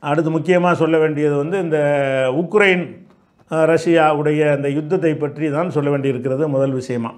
அடுத்து முக்கியமாக சொல்ல வேண்டியது வந்து இந்த உக்ரைன் அஹ், ரஷ்யாவுடைய அந்த யுத்தத்தை பற்றி தான் சொல்ல வேண்டியிருக்கிறது முதல் விஷயமா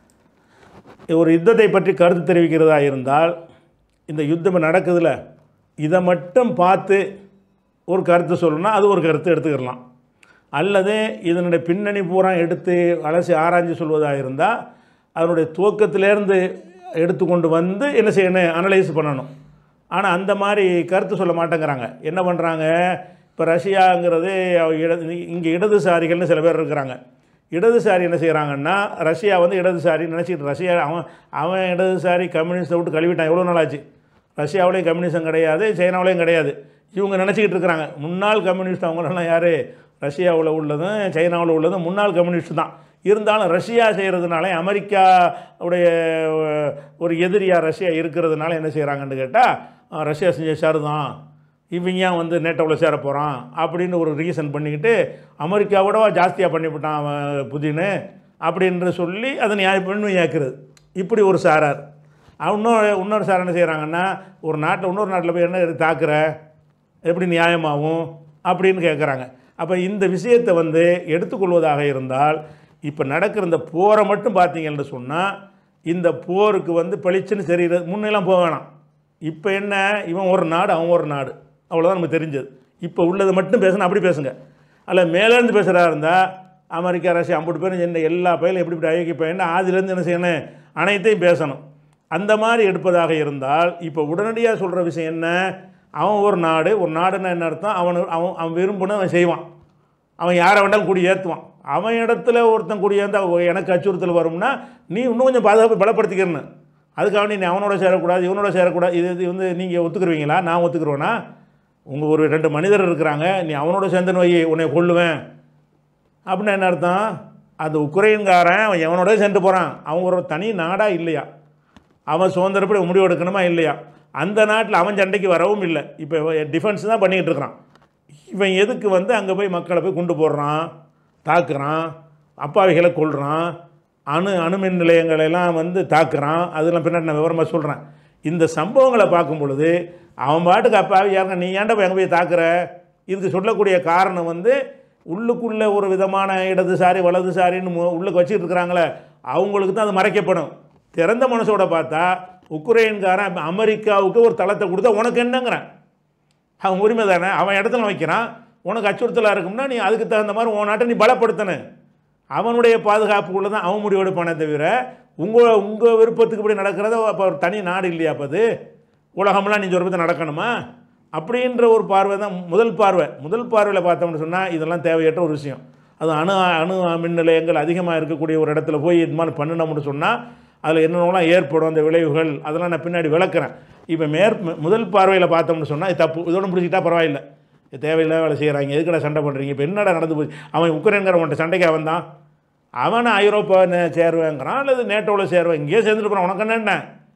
ஒரு யுத்தத்தை பற்றி கருத்து தெரிவிக்கிறதா இருந்தால் இந்த யுத்தம் நடக்குதுல இதை மட்டும் பார்த்து ஒரு கருத்து சொல்லணும்னா அது ஒரு கருத்து எடுத்துக்கிடலாம் அல்லது இதனுடைய பின்னணி பூரா எடுத்து அலசி ஆராய்ஞ்சு சொல்வதாக இருந்தால் அதனுடைய துவக்கத்திலேருந்து எடுத்துக்கொண்டு வந்து என்ன செய்யணும் அனலைஸ் பண்ணணும் ஆனால் அந்த மாதிரி கருத்து சொல்ல மாட்டேங்கிறாங்க என்ன பண்ணுறாங்க இப்போ ரஷ்யாங்கிறது இடது இங்கே இடதுசாரிகள்னு சில பேர் இருக்கிறாங்க இடதுசாரி என்ன செய்கிறாங்கன்னா ரஷ்யா வந்து இடதுசாரி நினச்சிக்கிட்டு ரஷ்யா அவன் அவன் இடதுசாரி கம்யூனிஸ்ட்டை விட்டு கழுவிட்டான் எவ்வளோ நாள் ஆச்சு ரஷ்யாவிலையும் கம்யூனிசம் கிடையாது சைனாவிலையும் கிடையாது இவங்க நினச்சிக்கிட்டு இருக்கிறாங்க முன்னாள் கம்யூனிஸ்ட் அவங்களெல்லாம் யார் ரஷ்யாவில் உள்ளதும் சைனாவில் உள்ளதும் முன்னாள் கம்யூனிஸ்ட் தான் இருந்தாலும் ரஷ்யா செய்கிறதுனால அமெரிக்கா உடைய அஹ், ஒரு எதிரியாக ரஷ்யா இருக்கிறதுனால என்ன செய்கிறாங்கன்னு கேட்டால் ரஷ்யா செஞ்ச சார் தான் இவங்க ஏன் வந்து நேட்டோவில் சேர போகிறான் அப்படின்னு ஒரு ரீசன் பண்ணிக்கிட்டு அமெரிக்காவோடவா ஜாஸ்தியாக பண்ணிவிட்டான் அவன் புதினு அப்படின்னு சொல்லி அதை நியாயம் பண்ணி ஏற்கிறது இப்படி ஒரு சாரார் இன்னொரு இன்னொரு சார் என்ன செய்கிறாங்கன்னா ஒரு நாட்டில் இன்னொரு நாட்டில் போய் என்ன தாக்குற எப்படி நியாயமாகும் அப்படின்னு கேட்குறாங்க அப்போ இந்த விஷயத்தை வந்து எடுத்துக்கொள்வதாக இருந்தால் இப்போ நடக்கிற இந்த போரை மட்டும் பார்த்தீங்கன்னு சொன்னால் இந்த போருக்கு வந்து பளிச்சுன்னு தெரியுது முன்னெல்லாம் போக வேணாம் இப்போ என்ன இவன் ஒரு நாடு அவன் ஒரு நாடு அவ்வளோதான் நமக்கு தெரிஞ்சது இப்போ உள்ளதை மட்டும் பேசணும் அப்படி பேசுங்க அல்ல மேலேருந்து பேசுகிறா இருந்தால் அமெரிக்கா ரஷ்யா ஐம்பது பேரும் என்ன எல்லா பயிலும் எப்படி இப்படி ஐக்கிய பையன் ஆதிலேருந்து என்ன செய்யணும் அனைத்தையும் பேசணும் அந்த மாதிரி எடுப்பதாக இருந்தால் இப்போ உடனடியாக சொல்கிற விஷயம் என்ன அவன் ஒரு நாடு ஒரு நாடுன்னா என்ன அர்த்தம் அவன் அவன் அவன் விரும்புன அவன் செய்வான் அவன் யாரை வேண்டாலும் குடி ஏற்றுவான் அவன் இடத்துல ஒருத்தன் குடியேந்தா எனக்கு அச்சுறுத்தல் வரும்னா நீ இன்னும் கொஞ்சம் பாதுகாப்பு பலப்படுத்திக்கிறணும் அதுக்காக நீ அவனோட சேரக்கூடாது இவனோட சேரக்கூடாது இது இது வந்து நீங்கள் ஒத்துக்குருவீங்களா நான் ஒத்துக்குருவேனா உங்கள் ஒரு ரெண்டு மனிதர் இருக்கிறாங்க நீ அவனோட சேர்ந்துன்னு வை உன்னை கொல்லுவேன் அப்படின்னா என்ன அர்த்தம் அந்த உக்ரைன்காரன் அவன் எவனோட சேர்ந்து போகிறான் அவன் ஒரு தனி நாடாக இல்லையா அவன் சுதந்திரப்படி முடிவு எடுக்கணுமா இல்லையா அந்த நாட்டில் அவன் சண்டைக்கு வரவும் இல்லை இப்போ டிஃபென்ஸ் தான் பண்ணிக்கிட்டு இருக்கிறான் இவன் எதுக்கு வந்து அங்கே போய் மக்களை போய் கொண்டு போடுறான் தாக்குறான் அப்பாவிகளை கொல்றான் அணு அணுமின் நிலையங்களை எல்லாம் வந்து தாக்குறான் அதெல்லாம் பின்னாடி நான் விவரமாக சொல்கிறேன் இந்த சம்பவங்களை பார்க்கும் பொழுது அவன் பாட்டுக்கு அப்பாவி யாருங்க நீ ஏன்டா போய் அங்கே போய் தாக்குற இதுக்கு சொல்லக்கூடிய காரணம் வந்து உள்ளுக்குள்ளே ஒரு விதமான இடதுசாரி வலதுசாரின்னு மு- உள்ளுக்கு வச்சுட்டு இருக்கிறாங்களே அவங்களுக்கு தான் அது மறைக்கப்படும் திறந்த மனசோட பார்த்தா உக்ரைன்காரன் அமெரிக்காவுக்கு ஒரு தளத்தை கொடுத்தா உனக்கு என்னங்கிறேன் அவன் உரிமை தானே அவன் இடத்துல வைக்கிறான் உனக்கு அச்சுறுத்தலாக இருக்கும்னா நீ அதுக்கு தகுந்த மாதிரி உன் நாட்டை நீ பலப்படுத்தணும் அவனுடைய பாதுகாப்புக்குள்ளே தான் அவன் முடிவெடுப்பானே தவிர உங்கள் உங்கள் விருப்பத்துக்கு இப்படி நடக்கிறத அப்போ ஒரு தனி நாடு இல்லையா அப்போ அது உலகமெல்லாம் நீ சொல்கிறது நடக்கணுமா அப்படின்ற ஒரு பார்வை தான் முதல் பார்வை முதல் பார்வையில் பார்த்தோம்னு சொன்னால் இதெல்லாம் தேவையற்ற ஒரு விஷயம் அது அணு அணு மின் நிலையங்கள் அதிகமாக இருக்கக்கூடிய ஒரு இடத்துல போய் இது மாதிரி பண்ணினோம்னு சொன்னால் அதில் என்னென்னலாம் ஏற்படும் அந்த விளைவுகள் அதெல்லாம் நான் பின்னாடி விளக்குறேன் இப்போ மேற் முதல் பார்வையில் பார்த்தோம்னு சொன்னால் இது தப்பு இதோட முடிச்சுக்கிட்டா பரவாயில்லை இது தேவையில்லாத வேலை செய்கிறாங்க எதுக்கடா சண்டை பண்ணுறீங்க இப்போ என்னடா நடந்து போச்சு அவன் உக்ரைன்காரன் உன்ட்ட சண்டைக்கு அவன் தான் அவனை ஐரோப்பா நே- சேருவேங்கிறான் அல்லது நேட்டோவில் சேருவேன் இங்கேயே சேர்ந்துட்டு போகிறான் உனக்கு என்ன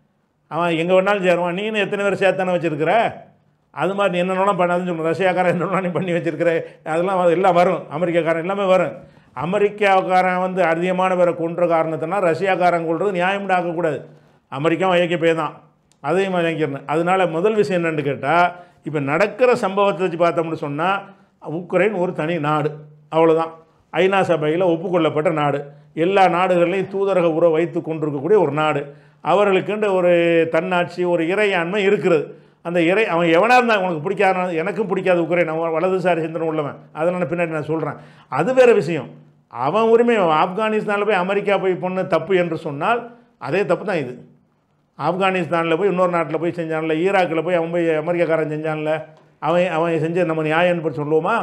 அவன் எங்கே வேணாலும் சேருவான் நீனு எத்தனை பேர் சேர்த்தானே வச்சுருக்கிற அது மாதிரி நீ என்னென்னலாம் பண்ணாதுன்னு சொல்லணும் ரஷ்யாக்காரன் என்னென்னலாம் நீ பண்ணி வச்சிருக்கிற அதெல்லாம் வ- எல்லாம் வரும் அமெரிக்காக்காரன் எல்லாமே வரும் அமெரிக்காக்காரன் வந்து அதிகமான பேரை கொன்ற காரணத்தினால் ரஷ்யாக்காரன் கொள்வது நியாயம் ஆக்கக்கூடாது அமெரிக்காவும் ஐக்கிய போய் தான் அதையும் வாங்கிக்கிறேன் அதனால முதல் விஷயம் என்னன்னு கேட்டால் இப்போ நடக்கிற சம்பவத்தை வச்சு பார்த்தோம்னு சொன்னால் உக்ரைன் ஒரு தனி நாடு அவ்வளோதான் ஐநா சபையில் ஒப்புக்கொள்ளப்பட்ட நாடு எல்லா நாடுகள்லையும் தூதரக உறவு வைத்து கொண்டிருக்கக்கூடிய ஒரு நாடு அவர்களுக்குன்ற ஒரு தன்னாட்சி ஒரு இறையாண்மை இருக்கிறது அந்த இறை அவன் எவனாக இருந்தால் உனக்கு பிடிக்காத எனக்கும் பிடிக்காது உக்ரைன் அவன் வலதுசாரி சிந்தனை உள்ளவன் அதை நான் பின்னாடி நான் சொல்கிறேன் அது வேறு விஷயம் அவன் உரிமை ஆப்கானிஸ்தானில் போய் அமெரிக்கா போய் பொண்ணு தப்பு என்று சொன்னால் அதே தப்பு தான் இது ஆப்கானிஸ்தானில் போய் இன்னொரு நாட்டில் போய் செஞ்சான்ல ஈராக்கில் போய் அவன் போய் அமெரிக்காக்காரன் செஞ்சான்ல அவன் அவன் செஞ்ச நம்ம நியாயம்னு பற்றி சொல்லுவோமா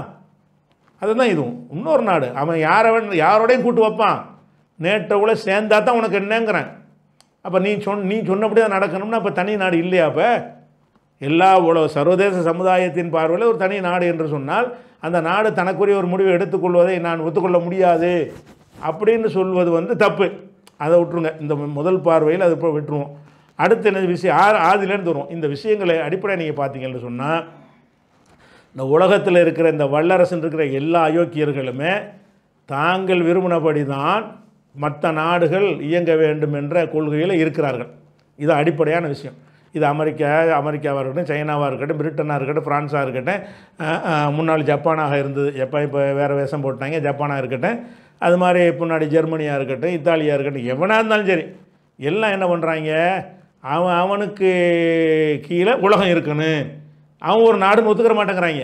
அதுதான் இதுவும் இன்னொரு நாடு அவன் யாரை வேணும் யாரோடையும் கூட்டு வைப்பான் நேட்டோவில் சேர்ந்தா தான் உனக்கு என்னங்கிறேன் அப்போ நீ சொன் நீ சொன்னபடி தான் நடக்கணும்னா அப்போ தனி நாடு இல்லையா அப்போ எல்லா உலக சர்வதேச சமுதாயத்தின் பார்வையில் ஒரு தனி நாடு என்று சொன்னால் அந்த நாடு தனக்குரிய ஒரு முடிவை எடுத்துக்கொள்வதை நான் ஒத்துக்கொள்ள முடியாது அப்படின்னு சொல்வது வந்து தப்பு அதை விட்டுருங்க இந்த முதல் பார்வையில் அது இப்போ விட்டுருவோம் அடுத்து என்ன விஷயம் ஆ ஆதிலேருந்து வரும் இந்த விஷயங்களை அடிப்படையை நீங்கள் பார்த்தீங்கன்னு சொன்னால் இந்த உலகத்தில் இருக்கிற இந்த வல்லரசுன்னு இருக்கிற எல்லா அயோக்கியர்களுமே தாங்கள் விரும்பினபடி தான் மற்ற நாடுகள் இயங்க வேண்டும் என்ற கொள்கையில் இருக்கிறார்கள் இது அடிப்படையான விஷயம் இது அமெரிக்கா அமெரிக்காவாக இருக்கட்டும் சைனாவாக இருக்கட்டும் பிரிட்டனாக இருக்கட்டும் ஃப்ரான்ஸாக இருக்கட்டும் அஹ், அஹ், முன்னாள் ஜப்பானாக இருந்தது எப்போ இப்போ வேறு வேஷம் போட்டாங்க ஜப்பானாக இருக்கட்டும் அது மாதிரி முன்னாடி ஜெர்மனியாக இருக்கட்டும் இத்தாலியாக இருக்கட்டும் எவனாக இருந்தாலும் சரி எல்லாம் என்ன பண்ணுறாங்க அவன் அவனுக்கு கீழே உலகம் இருக்கணும் அவன் ஒரு நாடுன்னு ஒத்துக்கிற மாட்டேங்கிறாங்க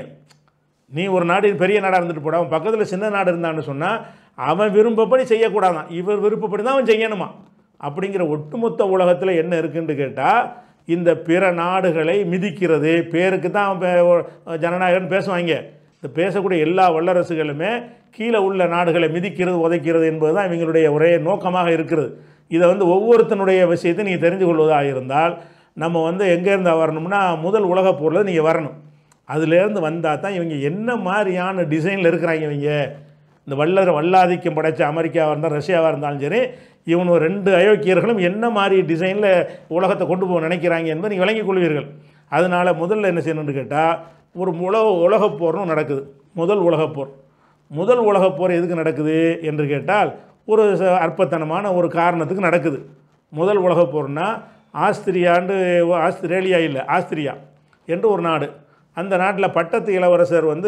நீ ஒரு நாடு பெரிய நாடாக இருந்துட்டு போட அவன் பக்கத்தில் சின்ன நாடு இருந்தான்னு சொன்னால் அவன் விருப்பப்படி செய்யக்கூடாதான் இவர் விருப்பப்படி தான் அவன் செய்யணுமா அப்படிங்கிற ஒட்டுமொத்த உலகத்தில் என்ன இருக்குன்னு கேட்டால் இந்த பிற நாடுகளை மிதிக்கிறது பேருக்கு தான் அவன் பே- ஒரு ஜனநாயகன் பேசுவாங்க இந்த பேசக்கூடிய எல்லா வல்லரசுகளுமே கீழே உள்ள நாடுகளை மிதிக்கிறது உதைக்கிறது என்பது தான் இவங்களுடைய ஒரே நோக்கமாக இருக்கிறது இதை வந்து ஒவ்வொருத்தனுடைய விஷயத்தை நீங்கள் தெரிஞ்சு கொள்வதாக இருந்தால் நம்ம வந்து எங்கேருந்து வரணும்னா முதல் உலகப் போரில் நீங்கள் வரணும் அதுலேருந்து வந்தால் தான் இவங்க என்ன மாதிரியான டிசைனில் இருக்கிறாங்க இவங்க இந்த வல்லர வல்லாதிக்கம் படைச்ச அமெரிக்காவாக இருந்தால் ரஷ்யாவாக இருந்தாலும் சரி இவன் ஒரு ரெண்டு அயோக்கியர்களும் என்ன மாதிரி டிசைனில் உலகத்தை கொண்டு போக நினைக்கிறாங்க என்பதை நீங்கள் விளங்கிக் கொள்வீர்கள் அதனால் முதல்ல என்ன செய்யணும்னு கேட்டால் ஒரு உலக உலகப் போர்னு நடக்குது முதல் உலகப் போர் முதல் உலகப் போர் எதுக்கு நடக்குது என்று கேட்டால் ஒரு ச- அற்பத்தனமான ஒரு காரணத்துக்கு நடக்குது முதல் உலகப் போர்னா ஆஸ்திரியாண்டு ஆஸ்திரேலியா இல்லை ஆஸ்திரியா என்று ஒரு நாடு அந்த நாட்டில் பட்டத்து இளவரசர் வந்து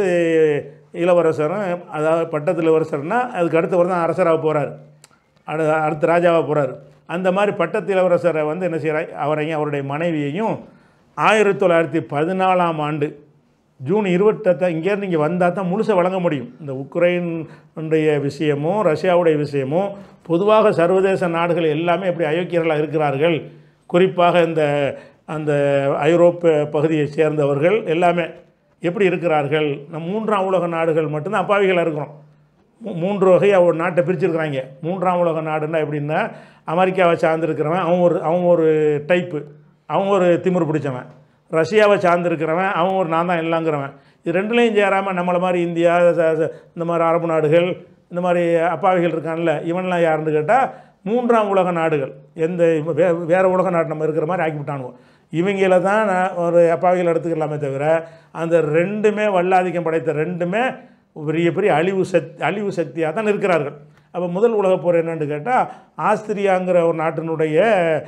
இளவரசரும் அதாவது பட்டத்து இளவரசர்னா அதுக்கு அடுத்தவர் தான் அரசராக போகிறார் அடு அடுத்த ராஜாவாக போகிறார் அந்த மாதிரி பட்டத்து இளவரசரை வந்து என்ன செய்கிறார் அவரையும் அவருடைய மனைவியையும் ஆயிரத்தி தொள்ளாயிரத்தி பதினாலாம் ஆண்டு ஜூன் இருபத்தெட்டு இங்கேருந்து இங்கே வந்தால் தான் முழுசாக வழங்க முடியும் இந்த உக்ரைனுடைய விஷயமும் ரஷ்யாவுடைய விஷயமும் பொதுவாக சர்வதேச நாடுகள் எல்லாமே எப்படி அயோக்கியர்களாக இருக்கிறார்கள் குறிப்பாக இந்த அந்த ஐரோப்பிய பகுதியை சேர்ந்தவர்கள் எல்லாமே எப்படி இருக்கிறார்கள் நம் மூன்றாம் உலக நாடுகள் மட்டும்தான் அப்பாவிகளாக இருக்கிறோம் மூ- மூன்று வகையாக ஒரு நாட்டை பிரிச்சிருக்கிறாங்க மூன்றாம் உலக நாடுன்னா எப்படின்னா அமெரிக்காவை சார்ந்திருக்கிறவன் அவன் ஒரு அவன் ஒரு டைப்பு அவன் ஒரு திமிரு பிடிச்சவன் ரஷ்யாவை சார்ந்திருக்கிறவன் அவன் ஒரு நான் தான் இல்லைங்கிறவன் இது ரெண்டுலேயும் சேராமல் நம்மளை மாதிரி இந்தியா ச- ச- இந்த மாதிரி அரபு நாடுகள் இந்த மாதிரி அப்பாவிகள் இருக்கான்ல இவன்லாம் யாருன்னு கேட்டால் மூன்றாம் உலக நாடுகள் எந்த வே வேறு உலக நாடு நம்ம இருக்கிற மாதிரி ஆக்கிவிட்டானுவோ இவங்கள தான் நான் ஒரு அப்பாவிகள் எடுத்துக்கலாமே தவிர அந்த ரெண்டுமே வல்லாதிக்கம் படைத்த ரெண்டுமே பெரிய பெரிய அழிவு சக்தி அழிவு சக்தியாக தான் இருக்கிறார்கள் அப்போ முதல் உலகப் போர் என்னன்னு கேட்டால் ஆஸ்திரியாங்கிற ஒரு நாட்டினுடைய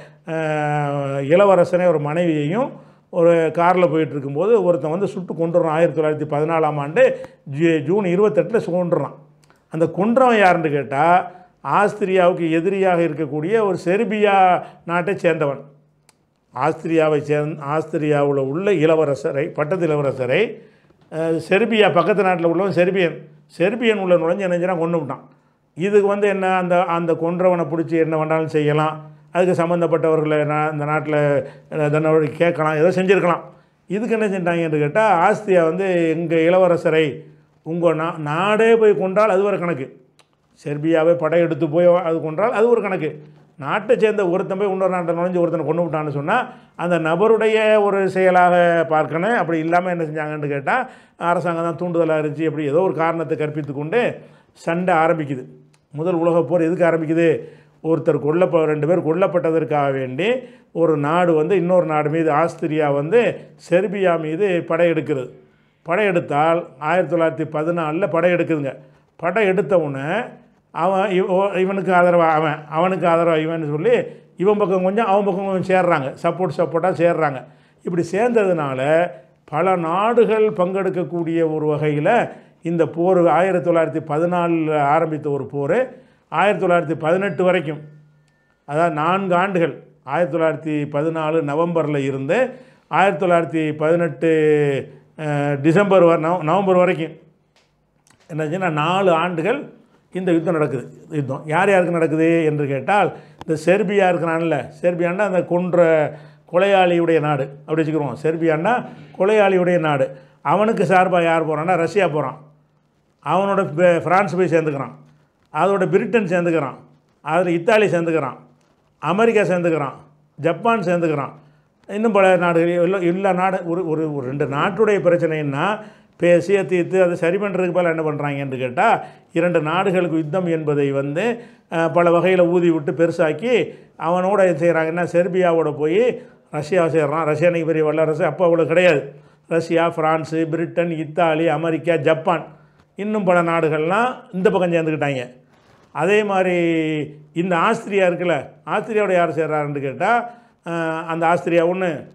அஹ், இளவரசனை ஒரு மனைவியையும் ஒரு காரில் போயிட்டு இருக்கும்போது ஒருத்தன் வந்து சுட்டு கொண்டுறான் ஆயிரத்தி தொள்ளாயிரத்தி பதினாலாம் ஆண்டு ஜூ ஜூன் இருபத்தெட்டில் கொண்டுறான் அந்த கொன்றவன் யாருன்னு கேட்டால் ஆஸ்திரியாவுக்கு எதிரியாக இருக்கக்கூடிய ஒரு செர்பியா நாட்டை சேர்ந்தவன் ஆஸ்திரியாவை சேர்ந் ஆஸ்திரியாவில் உள்ள இளவரசரை பட்டத்து இளவரசரை அஹ், செர்பியா பக்கத்து நாட்டில் உள்ளவன் செர்பியன் செர்பியன் உள்ள நுழைஞ்சு நினைஞ்சினா கொண்டு விட்டான் இதுக்கு வந்து என்ன அந்த அந்த கொன்றவனை பிடிச்சி என்ன வேணாலும் செய்யலாம் அதுக்கு சம்மந்தப்பட்டவர்களை நான் இந்த நாட்டில் தன்னோட கேட்கலாம் ஏதோ செஞ்சுருக்கலாம் இதுக்கு என்ன செஞ்சாங்கன்னு கேட்டால் ஆஸ்திரியா வந்து எங்கள் இளவரசரை உங்கள் நா நாடே போய் கொண்டால் அது ஒரு கணக்கு செர்பியாவை படையெடுத்து போய் அது கொன்றால் அது ஒரு கணக்கு நாட்டை சேர்ந்த ஒருத்தன் போய் இன்னொரு நாட்டை நுழைஞ்சு ஒருத்தனை கொண்டு விட்டான்னு சொன்னால் அந்த நபருடைய ஒரு செயலாக பார்க்கணும் அப்படி இல்லாமல் என்ன செஞ்சாங்கன்னு கேட்டால் அரசாங்கம் தான் தூண்டுதலாக இருந்துச்சு அப்படி ஏதோ ஒரு காரணத்தை கற்பித்து கொண்டு சண்டை ஆரம்பிக்குது முதல் உலகப் போர் எதுக்கு ஆரம்பிக்குது ஒருத்தர் கொல்லப்ப ரெண்டு பேர் கொல்லப்பட்டதற்காக வேண்டி ஒரு நாடு வந்து இன்னொரு நாடு மீது ஆஸ்திரியா வந்து செர்பியா மீது படையெடுக்கிறது படையெடுத்தால் ஆயிரத்தி தொள்ளாயிரத்தி பதினாலில் படையெடுக்குதுங்க படையெடுத்த உடனே அவன் இவ- ஓ- இவனுக்கு ஆதரவாக அவன் அவனுக்கு ஆதரவாக இவன் சொல்லி இவன் பக்கம் கொஞ்சம் அவன் பக்கம் கொஞ்சம் சேர்றாங்க சப்போர்ட் சப்போர்ட்டாக சேர்றாங்க இப்படி சேர்ந்ததுனால பல நாடுகள் பங்கெடுக்கக்கூடிய ஒரு வகையில் இந்த போர் ஆயிரத்தி தொள்ளாயிரத்தி பதினாலில் ஆரம்பித்த ஒரு போர் ஆயிரத்தி தொள்ளாயிரத்தி பதினெட்டு வரைக்கும் அதாவது நான்கு ஆண்டுகள் ஆயிரத்தி தொள்ளாயிரத்தி பதினாலு நவம்பரில் இருந்து ஆயிரத்தி தொள்ளாயிரத்தி பதினெட்டு அஹ், டிசம்பர் வர நவ- நவம்பர் வரைக்கும் என்னாச்சுன்னா நாலு ஆண்டுகள் இந்த யுத்தம் நடக்குது யுத்தம் யார் யாருக்கு நடக்குது என்று கேட்டால் இந்த செர்பியா இருக்கிறான்ல செர்பியான்னா அந்த கொன்ற கொலையாளியுடைய நாடு அப்படி வச்சுக்கிறோம் செர்பியான்னா கொலையாளியுடைய நாடு அவனுக்கு சார்பாக யார் போகிறான்னா ரஷ்யா போகிறான் அவனோட பே- பிரான்ஸ் போய் சேர்ந்துக்கிறான் அதோட பிரிட்டன் சேர்ந்துக்கிறான் அதில் இத்தாலி சேர்ந்துக்கிறான் அமெரிக்கா சேர்ந்துக்கிறான் ஜப்பான் சேர்ந்துக்கிறான் இன்னும் பல நாடுகள் எல்லா எல்லா நாடு ஒரு ஒரு ஒரு ரெண்டு நாட்டுடைய பிரச்சனைன்னா பேசிய தீர்த்து அதை சரி பண்ணுறதுக்கு பதிலா என்ன பண்ணுறாங்கன்னு கேட்டால் இரண்டு நாடுகளுக்கு யுத்தம் என்பதை வந்து அஹ், பல வகையில் ஊதி விட்டு பெருசாக்கி அவனோட என்ன செய்கிறாங்கன்னா செர்பியாவோட போய் ரஷ்யாவை சேர்றான் ரஷ்யா இன்னைக்கு பெரிய வல்லரசு அப்போ அவ்வளோ கிடையாது Russia France Britain Italy America Japan இன்னும் பல நாடுகள்லாம் இந்த பக்கம் சேர்ந்துக்கிட்டாங்க அதே மாதிரி இந்த ஆஸ்திரியா இருக்குல்ல ஆஸ்திரியாவோட யார் சேர்றாருன்னு கேட்டால் அந்த ஆஸ்திரியா ஒன்று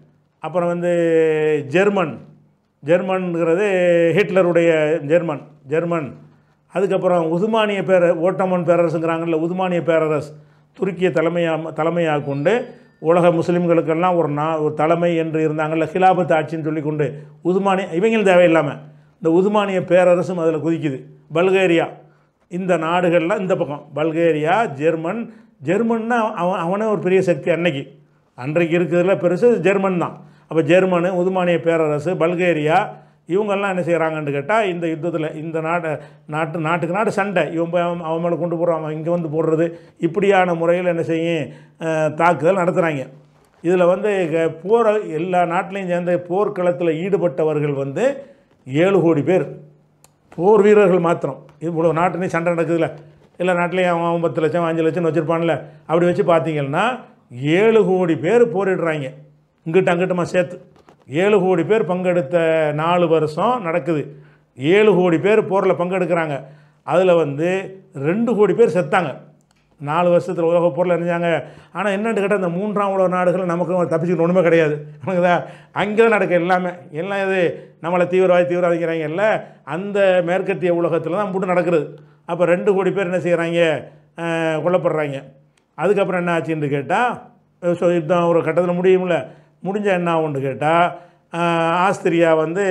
அப்புறம் வந்து ஜெர்மன் ஜெர்மன்ங்கிறது ஹிட்லருடைய ஜெர்மன் ஜெர்மன் அதுக்கப்புறம் உதுமானிய பேர ஓட்டமன் பேரரசுங்கிறாங்கல்ல உதுமானிய பேரரசு துருக்கிய தலைமையாக தலைமையாக கொண்டு உலக முஸ்லீம்களுக்கெல்லாம் ஒரு நா ஒரு தலைமை என்று இருந்தாங்கல்ல ஹிலாபத் ஆட்சின்னு சொல்லி கொண்டு உதுமானிய இவங்களும் தேவையில்லாமல் இந்த உதுமானிய பேரரசும் அதில் குதிக்குது பல்கேரியா இந்த நாடுகள்லாம் இந்த பக்கம் பல்கேரியா ஜெர்மன் ஜெர்மன்னா அவன் அவனே ஒரு பெரிய சக்தி அன்னைக்கு அன்றைக்கு இருக்கிறதுல பெருசு ஜெர்மன் தான் அப்போ ஜெர்மனு உதுமானிய பேரரசு பல்கேரியா இவங்கெல்லாம் என்ன செய்கிறாங்கன்னு கேட்டால் இந்த யுத்தத்தில் இந்த நாடு நாட்டு நாட்டுக்கு நாடு சண்டை இவன் போய் அவன் அவன் மேலே கொண்டு போகிறான் அவன் இங்கே வந்து போடுறது இப்படியான முறையில் என்ன செய்யும் அஹ், தாக்குதல் நடத்துகிறாங்க இதில் வந்து க- போர் எல்லா நாட்டிலையும் சேர்ந்த போர்க்களத்தில் ஈடுபட்டவர்கள் வந்து ஏழு கோடி பேர் போர் வீரர்கள் மாத்திரம் இவ்வளோ நாட்டுலேயும் சண்டை நடக்குதுல்ல எல்லா நாட்டிலையும் அவன் அவன் பத்து லட்சம் அஞ்சு லட்சம் வச்சுருப்பான்ல அப்படி வச்சு பார்த்தீங்கன்னா ஏழு கோடி பேர் போரிடுறாங்க இங்கிட்ட அங்கிட்டமா சேர்த்து ஏழு கோடி பேர் பங்கெடுத்த நாலு வருஷம் நடக்குது ஏழு கோடி பேர் போரில் பங்கெடுக்கிறாங்க அதில் வந்து ரெண்டு கோடி பேர் செத்தாங்க நாலு வருஷத்தில் உலக போரில் இருந்தாங்க ஆனால் என்னென்னு கேட்டால் இந்த மூன்றாம் உலக நாடுகள் நமக்கு தப்பிச்சுக்கிட்டு ஒன்றுமே கிடையாது நமக்குதா அங்கே தான் நடக்க எல்லாமே எல்லாம் இது நம்மளை தீவிரவாதி தீவிரவாதிக்கிறாங்க இல்லை அந்த மேற்கத்திய உலகத்தில் தான் முட்டு நடக்கிறது அப்போ ரெண்டு கோடி பேர் என்ன செய்கிறாங்க அஹ், கொல்லப்படுறாங்க அதுக்கப்புறம் என்ன ஆச்சுன்னு கேட்டால் ஸோ யுத்தம் ஒரு கட்டத்தில் முடியும்ல முடிஞ்ச என்ன ஆகும்னு கேட்டால் ஆஸ்திரியா வந்து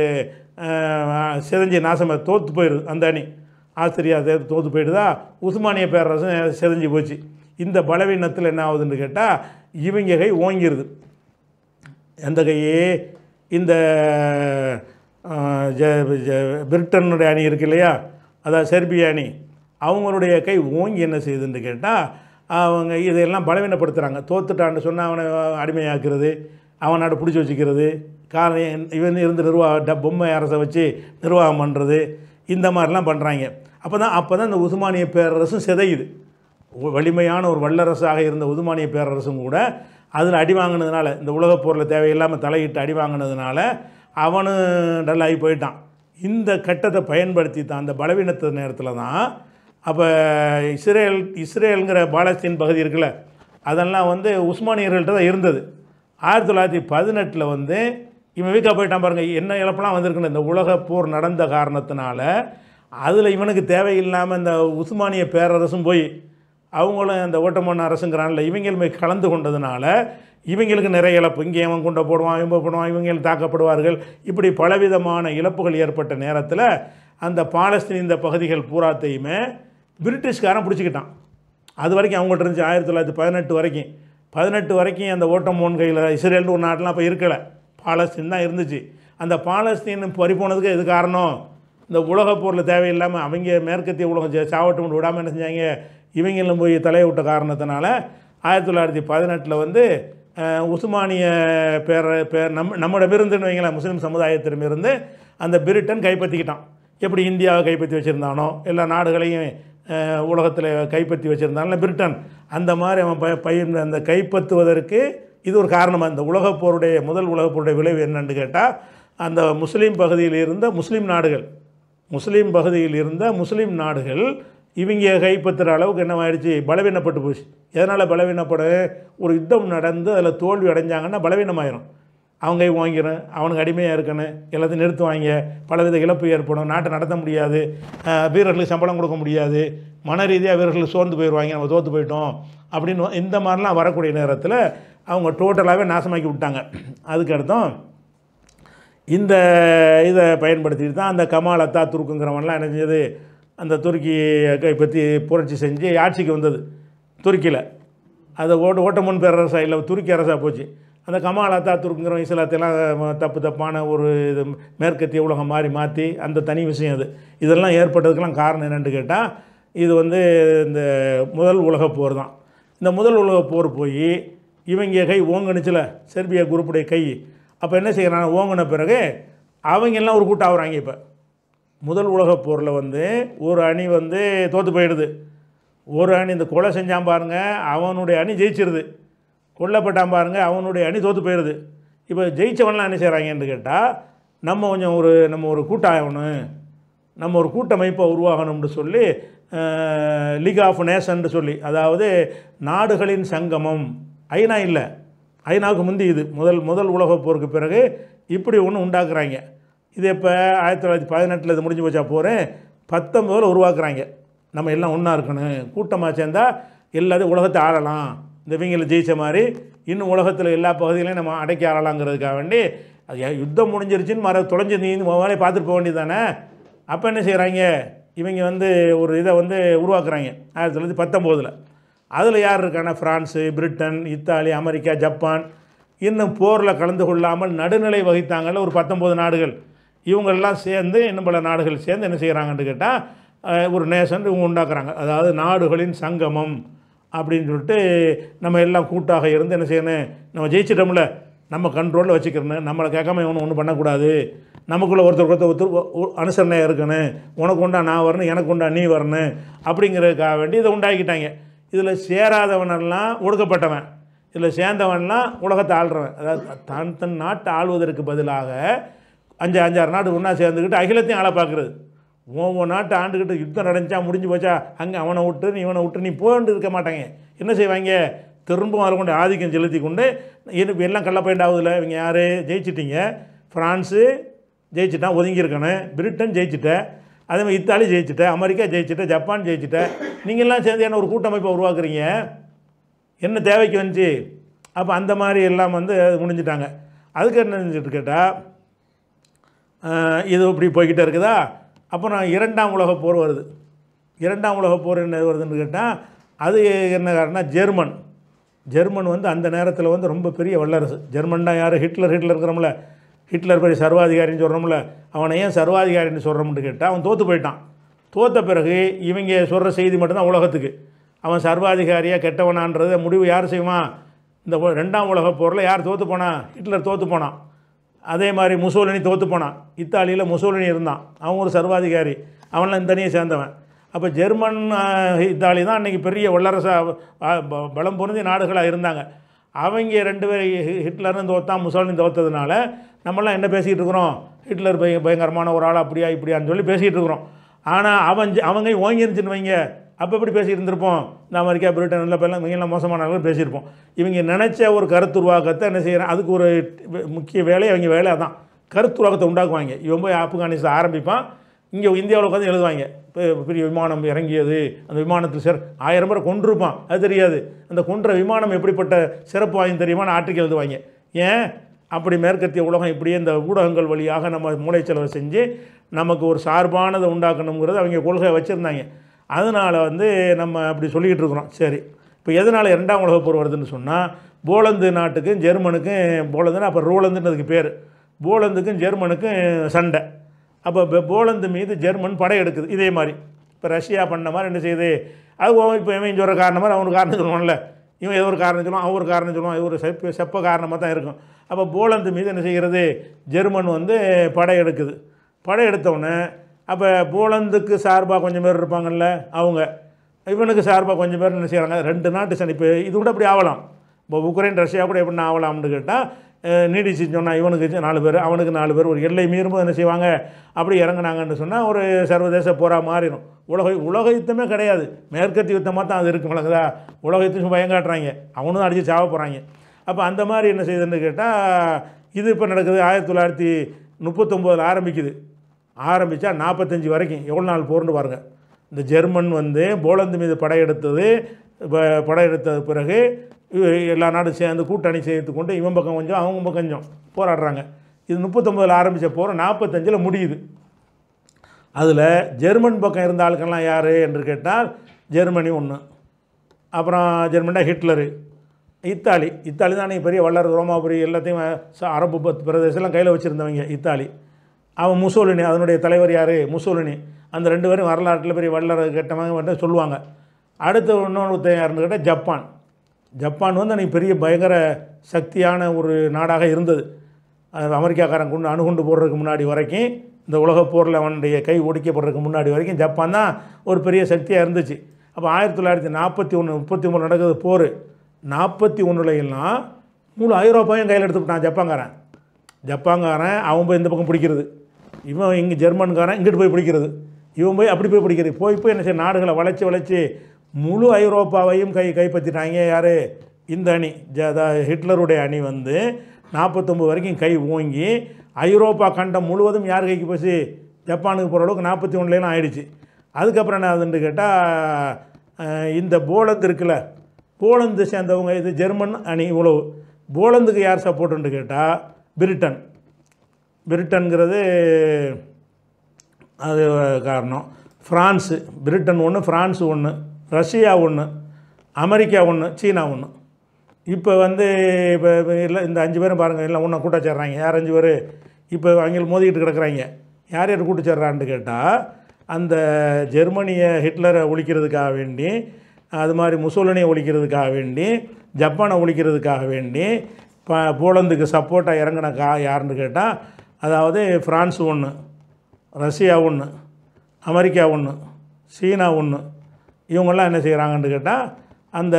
அஹ், சிதைஞ்சு நாசமாக தோற்று போயிடுது அந்த அணி ஆஸ்திரியா தே- தோற்று போயிடுதா உஸ்மானிய பேரரசும் சிதைஞ்சு போச்சு இந்த பலவீனத்தில் என்ன ஆகுதுன்னு கேட்டால் இவங்க கை ஓங்கிருது எந்த கையே இந்த அஹ், ஜ- ஜ- பிரிட்டனுடைய அணி இருக்கு இல்லையா அதாவது செர்பியா அணி அவங்களுடைய கை ஓங்கி என்ன செய்யுதுன்னு கேட்டால் அவங்க இதெல்லாம் பலவீனப்படுத்துகிறாங்க தோத்துட்டான்னு சொன்னால் அவனை அடிமையாக்குறது அவன் நாடு பிடிச்சி வச்சுக்கிறது காரணம் இவன் இருந்து நிர்வாக ட- பொம்மை அரசை வச்சு நிர்வாகம் பண்ணுறது இந்த மாதிரிலாம் பண்ணுறாங்க அப்போ தான் அப்போ தான் இந்த உஸ்மானிய பேரரசும் சிதையுது ஒ- வலிமையான ஒரு வல்லரசாக இருந்த உதுமானிய பேரரசும் கூட அதில் அடி வாங்கினதுனால இந்த உலகப் போரில் தேவையில்லாமல் தலையிட்டு அடி வாங்கினதுனால அவனும் டல்லாகி போயிட்டான் இந்த கட்டத்தை பயன்படுத்தி தான் அந்த பலவீனத்த நேரத்தில் தான் அப்போ இஸ்ரேல் இஸ்ரேலுங்கிற பாலஸ்தீன் பகுதி இருக்குல்ல அதெல்லாம் வந்து உஸ்மானியர்கள்ட்ட தான் இருந்தது ஆயிரத்தி தொள்ளாயிரத்தி பதினெட்டில் வந்து இவன் வீக்காக போயிட்டான் பாருங்கள் என்ன இழப்பெல்லாம் வந்திருக்குன்னு இந்த உலகப் போர் நடந்த காரணத்தினால அதில் இவனுக்கு தேவையில்லாமல் இந்த உஸ்மானிய பேரரசும் போய் அவங்களும் அந்த ஓட்டமன் அரசுங்கிறான்ல இவங்களுமே கலந்து கொண்டதுனால இவங்களுக்கு நிறைய இழப்பு இங்கே அவன் கொண்ட போடுவான் இவங்க போடுவான் இவங்க தாக்கப்படுவார்கள் இப்படி பலவிதமான இழப்புகள் ஏற்பட்ட நேரத்தில் அந்த பாலஸ்தீன் இந்த பகுதிகள் பூராத்தையுமே பிரிட்டிஷ்காரன் பிடிச்சிக்கிட்டான் அது வரைக்கும் அவங்கள்ட்ட இருந்துச்சு ஆயிரத்தி தொள்ளாயிரத்தி பதினெட்டு வரைக்கும் பதினெட்டு வரைக்கும் அந்த ஓட்டமோன் கையில் இஸ்ரேல்னு ஒரு நாட்டெலாம் அப்போ இருக்கலை பாலஸ்தீன் தான் இருந்துச்சு அந்த பாலஸ்தீன் பறி போனதுக்கு எது காரணம் இந்த உலகப் போரில் தேவையில்லாமல் அவங்க மேற்கத்திய உலகம் சே- சாவட்டும் விடாமல் என்ன செஞ்சாங்க இவங்களும் போய் தலையை விட்ட காரணத்தினால ஆயிரத்தி தொள்ளாயிரத்தி பதினெட்டில் வந்து அஹ், உஸ்மானிய பேர பேர் நம்ம நம்மிடமிருந்துன்னு வைங்களேன் முஸ்லீம் சமுதாயத்திடமிருந்து அந்த பிரிட்டன் கைப்பற்றிக்கிட்டான் எப்படி இந்தியாவை கைப்பற்றி வச்சுருந்தானோ எல்லா நாடுகளையும் உலகத்தில் கைப்பற்றி வச்சுருந்தானோ பிரிட்டன் அந்த மாதிரி அவன் ப பயிர் அந்த கைப்பற்றுவதற்கு இது ஒரு காரணமாக இந்த உலகப் போருடைய முதல் உலகப் போருடைய விளைவு என்னன்னு கேட்டால் அந்த முஸ்லீம் பகுதியில் இருந்த முஸ்லீம் நாடுகள் முஸ்லீம் பகுதியில் இருந்த முஸ்லீம் நாடுகள் இவங்க கைப்பற்றுற அளவுக்கு என்னவாயிடுச்சு பலவீனப்பட்டு போச்சு எதனால் பலவீனப்பட ஒரு யுத்தம் நடந்து அதில் தோல்வி அடைஞ்சாங்கன்னா பலவீனமாயிரும் அவங்க கை வாங்கிடும் அவனுக்கு அடிமையாக இருக்கணும் எல்லாத்தையும் நிறுத்துவாங்க பலவித இழப்பு ஏற்படும் நாட்டை நடத்த முடியாது அஹ், வீரர்களுக்கு சம்பளம் கொடுக்க முடியாது மன ரீதியாக வீரர்கள் சோர்ந்து போயிடுவாங்க நம்ம தோற்று போயிட்டோம் அப்படின்னு இந்த மாதிரிலாம் வரக்கூடிய நேரத்தில் அவங்க டோட்டலாகவே நாசமாக்கி விட்டாங்க அதுக்கு அர்த்தம் இந்த இதை பயன்படுத்திட்டு தான் அந்த கமால் அத்தா துருக்குங்கிறவன்லாம் என்ன செஞ்சது அந்த துருக்கியை கைப்பற்றி புரட்சி செஞ்சு ஆட்சிக்கு வந்தது துருக்கியில் அதை ஓட்டு ஓட்டமுன் பேரரசா இல்லை துருக்கி அரசாக போச்சு அந்த கமால் அத்தா துருக்குங்கிறவன் இஸ்லாத்தையெல்லாம் தப்பு தப்பான ஒரு இது மேற்கத்திய உலகம் மாதிரி மாற்றி அந்த தனி விஷயம் அது இதெல்லாம் ஏற்பட்டதுக்கெல்லாம் காரணம் என்னென்னு கேட்டால் இது வந்து இந்த முதல் உலகப் போர் தான் இந்த முதல் உலகப் போர் போய் இவங்க கை ஓங்குனுச்சுல செர்பியா குரூப்புடைய கை அப்போ என்ன செய்கிறாங்க ஓங்கின பிறகு அவங்க எல்லாம் ஒரு கூட்டம் ஆகுறாங்க இப்போ முதல் உலகப் போரில் வந்து ஒரு அணி வந்து தோற்று போயிடுது ஒரு அணி இந்த கொலை செஞ்சான் பாருங்க அவனுடைய அணி ஜெயிச்சிருது கொல்லப்பட்டான் பாருங்க அவனுடைய அணி தோற்று போயிடுது இப்போ ஜெயிச்சவன்லாம் என்ன செய்கிறாங்கன்னு கேட்டால் நம்ம கொஞ்சம் ஒரு நம்ம ஒரு கூட்டம் ஆகணும் நம்ம ஒரு கூட்டமைப்பை உருவாகணும்னு சொல்லி லீக் ஆஃப் நேஷன் சொல்லி அதாவது நாடுகளின் சங்கமம் ஐநா இல்லை ஐநாவுக்கு முந்தி இது முதல் முதல் உலகப் போருக்கு பிறகு இப்படி ஒன்று உண்டாக்குறாங்க இது இப்போ ஆயிரத்தி தொள்ளாயிரத்தி பதினெட்டில் இது முடிஞ்சு போச்சா போகிறேன் பத்தொம்போதில் உருவாக்குறாங்க நம்ம எல்லாம் ஒன்றா இருக்கணும் கூட்டமாக சேர்ந்தா எல்லாத்தையும் உலகத்தை ஆளலாம் இந்த இவங்களை ஜெயிச்ச மாதிரி இன்னும் உலகத்தில் எல்லா பகுதிகளையும் நம்ம அடக்கி ஆளலாங்கிறதுக்காக வேண்டி அது ஏன் யுத்தம் முடிஞ்சிருச்சுன்னு மர தொலைஞ்சு நீ வேலையை பார்த்துட்டு போக வேண்டியது தானே அப்போ என்ன செய்கிறாங்க இவங்க வந்து ஒரு இதை வந்து உருவாக்குறாங்க ஆயிரத்தி தொள்ளாயிரத்தி பத்தொம்போதில் அதில் யார் இருக்கானா France Britain Italy America Japan இன்னும் போரில் கலந்து கொள்ளாமல் நடுநிலை வகித்தாங்கல்ல ஒரு பத்தொம்போது நாடுகள் இவங்கெல்லாம் சேர்ந்து இன்னும் பல நாடுகள் சேர்ந்து என்ன செய்கிறாங்கன்னு கேட்டால் ஒரு நேஷன் இவங்க உண்டாக்குறாங்க அதாவது நாடுகளின் சங்கமம் அப்படின்னு சொல்லிட்டு நம்ம எல்லாம் கூட்டாக இருந்து என்ன செய்யணும் நம்ம ஜெயிச்சிட்டோம்ல நம்ம கண்ட்ரோலில் வச்சுக்கிறணும் நம்மளை கேட்காம இவனு ஒன்றும் பண்ணக்கூடாது நமக்குள்ளே ஒருத்தர் ஒருத்தர் ஒருத்தர் ஒ- ஒ- அனுசரணையாக இருக்கணும் உனக்கு உண்டா நான் வரணும் எனக்கு உண்டா நீ வரணும் அப்படிங்கிறதுக்காக வேண்டி இதை உண்டாக்கிட்டாங்க இதில் சேராதவனெல்லாம் ஒடுக்கப்பட்டவன் இதில் சேர்ந்தவன்லாம் உலகத்தை ஆள்றவன் அதாவது தன் தன் நாட்டை ஆள்வதற்கு பதிலாக அஞ்சு அஞ்சாறு நாடு ஒன்றா சேர்ந்துக்கிட்டு அகிலத்தையும் ஆள பார்க்குறது ஒவ்வொரு நாட்டை ஆண்டுக்கிட்டு யுத்தம் நடந்துச்சா முடிஞ்சு போச்சா அங்கே அவனை விட்டு நீ இவனை விட்டு நீ போண்டு இருக்க மாட்டாங்க என்ன செய்வாங்க திரும்பவும் அதில் கொண்டு ஆதிக்கம் செலுத்தி கொண்டு இது எல்லாம் கள்ளப்பயண்ட் ஆகுதுல இவங்க யார் ஜெயிச்சிட்டீங்க ஃப்ரான்ஸு ஜெயிச்சிட்டான் ஒதுங்கியிருக்கணும் பிரிட்டன் ஜெயிச்சிட்ட அதே மாதிரி இத்தாலி ஜெயிச்சிட்ட அமெரிக்கா ஜெயிச்சிட்ட ஜப்பான் ஜெயிச்சிட்ட நீங்கள்லாம் சேர்ந்து என்ன ஒரு கூட்டமைப்பை உருவாக்குறீங்க என்ன தேவைக்கு வந்துச்சு அப்போ அந்த மாதிரி எல்லாம் வந்து முடிஞ்சிட்டாங்க அதுக்கு என்ன செஞ்சுட்டு கேட்டால் இது இப்படி போய்கிட்டே இருக்குதா அப்புறம் இரண்டாம் உலகப் போர் வருது இரண்டாம் உலகப் போர் என்ன வருதுன்னு கேட்டால் அது என்ன காரணம்னா ஜெர்மன் ஜெர்மன் வந்து அந்த நேரத்தில் வந்து ரொம்ப பெரிய வல்லரசு ஜெர்மன் தான் யார் ஹிட்லர் ஹிட்லர் இருக்கிறோம்ல ஹிட்லர் பெரிய சர்வாதிகாரின்னு சொல்கிறோம்ல அவனை ஏன் சர்வாதிகாரின்னு சொல்கிறோம்னு கேட்டால் அவன் தோற்று போயிட்டான் தோத்த பிறகு இவங்க சொல்கிற செய்தி மட்டும்தான் உலகத்துக்கு அவன் சர்வாதிகாரியாக கெட்டவனான்றதை முடிவு யார் செய்வான் இந்த உ- ரெண்டாம் உலகப் போரில் யார் தோற்று போனான் ஹிட்லர் தோற்று போனான் அதே மாதிரி முசோலினி தோற்று போனான் இத்தாலியில் முசோலினி இருந்தான் அவன் ஒரு சர்வாதிகாரி அவன்லாம் இந்த தனியை சேர்ந்தவன் அப்போ ஜெர்மன் ஆஹ், இத்தாலி தான் அன்றைக்கி பெரிய வல்லரசாக பலம் பொருந்திய நாடுகளாக இருந்தாங்க அவங்க ரெண்டு பேர் ஹி- ஹிட்லரும் தோத்தான் முசோலினி தோத்ததுனால நம்மலாம் என்ன பேசிக்கிட்டு இருக்கிறோம் ஹிட்லர் பய பயங்கரமான ஒரு ஆள் அப்படியா இப்படியான்னு சொல்லி பேசிகிட்டு இருக்கிறோம் ஆனால் அவன் ஜெ- அவங்க ஓங்கிருந்துச்சுன்னு வைங்க அப்போ எப்படி பேசிட்டு இருந்திருப்போம் இந்த அமெரிக்கா பிரிட்டன் எல்லாம் இப்ப எல்லாம் இவங்கெல்லாம் மோசமான ஆளுங்க பேசியிருப்போம் இவங்க நினச்ச ஒரு கருத்துருவாக்கத்தை என்ன செய்கிறேன் அதுக்கு ஒரு வே- முக்கிய வேலை அவங்க வேலை அதான் கருத்துருவாக்கத்தை உண்டாக்குவாங்க இவன் போய் ஆப்கானிஸ்தான் ஆரம்பிப்பான் இங்கே இந்தியாவில் உட்காந்து எழுதுவாங்க பெ- பெரிய விமானம் இறங்கியது அந்த விமானத்தில் சார் ஆயிரம் பேரை கொண்டிருப்பான் அது தெரியாது அந்த கொன்ற விமானம் எப்படிப்பட்ட சிறப்பு வாங்கி தெரியுமான்னு ஆர்டிக்கல் எழுதுவாங்க ஏன் அப்படி மேற்கத்திய உலகம் இப்படியே இந்த ஊடகங்கள் வழியாக நம்ம மூளைச்செலவு செஞ்சு நமக்கு ஒரு சார்பானதை உண்டாக்கணுங்கிறது அவங்க கொள்கை வச்சுருந்தாங்க அதனால் வந்து நம்ம அப்படி சொல்லிக்கிட்டு இருக்கிறோம் சரி இப்போ எதனால் இரண்டாம் உலகப் போர் வருதுன்னு சொன்னால் போலந்து நாட்டுக்கும் ஜெர்மனுக்கும் போலந்துன்னா அப்போ ரோலந்துன்றதுக்கு பேர் போலந்துக்கும் ஜெர்மனுக்கும் சண்டை அப்போ பே- போலந்து மீது ஜெர்மன் படையெடுக்குது இதே மாதிரி இப்போ ரஷ்யா பண்ண மாதிரி என்ன செய்யுது அது அவன் இப்போ இவன் சொல்கிற காரணம் மாதிரி அவனுக்கு காரணம் சொல்லுவான்ல இவன் ஏதோ ஒரு காரணம் சொல்லுவான் அவன் ஒரு காரணம் சொல்லுவான் இது ஒரு செப்ப செப்ப காரணமாக தான் இருக்கும் அப்போ போலந்து மீது என்ன செய்கிறது ஜெர்மன் வந்து படையெடுக்குது படையெடுத்தவுடனே அப்போ போலந்துக்கு சார்பாக கொஞ்சம் பேர் இருப்பாங்கல்ல அவங்க இவனுக்கு சார்பாக கொஞ்சம் பேர் என்ன செய்கிறாங்க ரெண்டு நாட்டு சண்டை இப்போ இது கூட அப்படி ஆகலாம் இப்போ உக்ரைன் ரஷ்யா கூட எப்படி ஆகலாம்னு கேட்டால் நீடிச்சு சொன்னால் இவனுக்கு நாலு பேர் அவனுக்கு நாலு பேர் ஒரு எல்லை மீறும்போது என்ன செய்வாங்க அப்படி இறங்குனாங்கன்னு சொன்னால் ஒரு சர்வதேச போராக மாறிடும் உலக உலக யுத்தமே கிடையாது மேற்கத்திய யுத்தமாக தான் அது இருக்கு விளங்குதா உலக யுத்தம் பயம் காட்டுறாங்க அவனும் தான் அடித்து சாவ போகிறாங்க அப்போ அந்த மாதிரி என்ன செய்யுதுன்னு கேட்டால் இது இப்போ நடக்குது ஆயிரத்தி தொள்ளாயிரத்தி முப்பத்தொம்போதில் ஆரம்பிக்குது ஆரம்பித்தா நாற்பத்தஞ்சு வரைக்கும் எவ்வளோ நாள் போர்னு பாருங்கள் இந்த ஜெர்மன் வந்து போலந்து மீது படையெடுத்தது ப- படையெடுத்த பிறகு இவ- எல்லா நாடும் சேர்ந்து கூட்டணி சேர்த்து கொண்டு இவன் பக்கம் கொஞ்சம் அவங்க பக்கம் கொஞ்சம் போராடுறாங்க இது முப்பத்தொம்போதில் ஆரம்பித்த போர் நாற்பத்தஞ்சில் முடியுது அதில் ஜெர்மன் பக்கம் இருந்த ஆட்கள்லாம் யார் என்று கேட்டால் ஜெர்மனி ஒன்று அப்புறம் ஜெர்மனியா ஹிட்லரு இத்தாலி இத்தாலி தான் அன்றைக்கி பெரிய வல்லர் ரோமாபுரி எல்லாத்தையும் ச- அரபு பத் பிரதேசம்லாம் கையில் வச்சுருந்தவங்க இத்தாலி அவன் முசோலினி அதனுடைய தலைவர் யார் முசோலினி அந்த ரெண்டு பேரும் வரலாற்றில் பெரிய வல்லர் கெட்டவங்க வந்து சொல்லுவாங்க அடுத்து இன்னொருத்தன் யாருன்னு கேட்டால் ஜப்பான் ஜப்பான் வந்து அன்றைக்கி பெரிய பயங்கர சக்தியான ஒரு நாடாக இருந்தது அது அமெரிக்காக்காரன் கொண்டு அணுகுண்டு போடுறதுக்கு முன்னாடி வரைக்கும் இந்த உலகப் போரில் அவனுடைய கை ஒடிக்கப்படுறதுக்கு முன்னாடி வரைக்கும் ஜப்பான் தான் ஒரு பெரிய சக்தியாக இருந்துச்சு அப்போ ஆயிரத்தி தொள்ளாயிரத்தி நாற்பத்தி ஒன்று முப்பத்தி மூணு நடக்குது போர் நாற்பத்தி ஒன்றுல எல்லாம் முழு ஐரோப்பாவையும் கையில் எடுத்துக்கிட்டான் ஜப்பான்காரன் ஜப்பான்காரன் அவன் போய் இந்த பக்கம் பிடிக்கிறது இவன் இங்கே ஜெர்மன்காரன் இங்கிட்டு போய் பிடிக்கிறது இவன் போய் அப்படி போய் பிடிக்கிறது போய் போய் என்ன செய்ய நாடுகளை வளைச்சி வளைச்சி முழு ஐரோப்பாவையும் கை கைப்பற்றிட்டாங்க யார் இந்த அணி ஜ- அதாவது ஹிட்லருடைய அணி வந்து நாற்பத்தொம்பது வரைக்கும் கை ஓங்கி ஐரோப்பா கண்டம் முழுவதும் யார் கைக்கு போச்சு ஜப்பானுக்கு போகிற அளவுக்கு நாற்பத்தி ஒன்றுலாம் ஆயிடுச்சு அதுக்கப்புறம் என்ன ஆகுதுன்னு கேட்டால் இந்த போலந்து இருக்குல்ல போலந்து சேர்ந்தவங்க இது ஜெர்மன் அணி இவ்வளவு போலந்துக்கு யார் சப்போர்ட்டுன்னு கேட்டால் பிரிட்டன் பிரிட்டன்கிறது அது காரணம் ஃப்ரான்ஸு பிரிட்டன் ஒன்று ஃப்ரான்ஸ் ஒன்று ரஷ்யா ஒன்று அமெரிக்கா ஒன்று சீனா ஒன்று இப்போ வந்து இப்போ இல்லை இந்த அஞ்சு பேரும் பாருங்கள் எல்லாம் ஒன்றா கூட்ட சேர்றாங்க யார் அஞ்சு பேர் இப்போ அவங்க மோதிக்கிட்டு கிடக்குறாங்க யார் யார் கூட்டு சேர்றான்னு கேட்டால் அந்த ஜெர்மனியை ஹிட்லரை ஒழிக்கிறதுக்காக வேண்டி அது மாதிரி முசோலினியை ஒழிக்கிறதுக்காக வேண்டி ஜப்பானை ஒழிக்கிறதுக்காக வேண்டி ப போலந்துக்கு சப்போர்ட்டாக இறங்கின கா யாருன்னு கேட்டால் அதாவது ஃப்ரான்ஸ் ஒன்று ரஷ்யா ஒன்று அமெரிக்கா ஒன்று சீனா ஒன்று இவங்கெல்லாம் என்ன செய்கிறாங்கன்னு கேட்டால் அந்த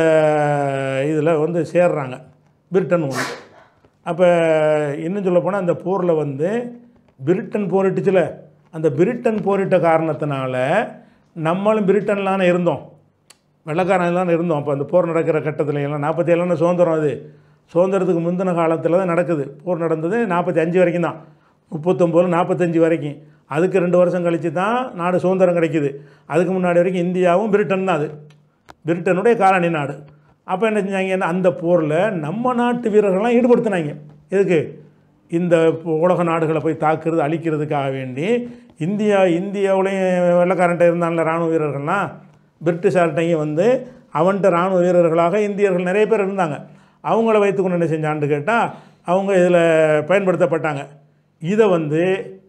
இதில் வந்து சேர்றாங்க பிரிட்டன் ஒன்று அப்போ இன்னும் சொல்ல போனால் அந்த போரில் வந்து பிரிட்டன் போரிட்டுச்சுல அந்த பிரிட்டன் போரிட்ட காரணத்தினால நம்மளும் பிரிட்டன்லான இருந்தோம் வெள்ளக்காரன் தான் இருந்தோம் அப்போ அந்த போர் நடக்கிற கட்டத்தில் எல்லாம் நாற்பத்தி ஏழுன்னு சுதந்திரம் அது சுதந்திரத்துக்கு முந்தின காலத்தில் தான் நடக்குது போர் நடந்தது நாற்பத்தி அஞ்சு வரைக்கும் தான் முப்பத்தொம்போது நாற்பத்தஞ்சு வரைக்கும் அதுக்கு ரெண்டு வருஷம் கழித்து தான் நாடு சுதந்திரம் கிடைக்குது அதுக்கு முன்னாடி வரைக்கும் இந்தியாவும் பிரிட்டன் தான் அது பிரிட்டனுடைய காலனி நாடு அப்போ என்ன செஞ்சாங்க அந்த போரில் நம்ம நாட்டு வீரர்கள்லாம் ஈடுபடுத்தினாங்க எதுக்கு இந்த உலக நாடுகளை போய் தாக்குறது அழிக்கிறதுக்காக வேண்டி இந்தியா இந்தியாவுலேயும் வெள்ளக்காரன்ட்ட இருந்தான்ல இராணுவ வீரர்கள்லாம் பிரிட்டிஷார்ட்டையும் வந்து அவன்கிட்ட இராணுவ வீரர்களாக இந்தியர்கள் நிறைய பேர் இருந்தாங்க அவங்கள வைத்துக்கொண்டு என்ன செஞ்சான்னு கேட்டால் அவங்க இதில் பயன்படுத்தப்பட்டாங்க இதை வந்து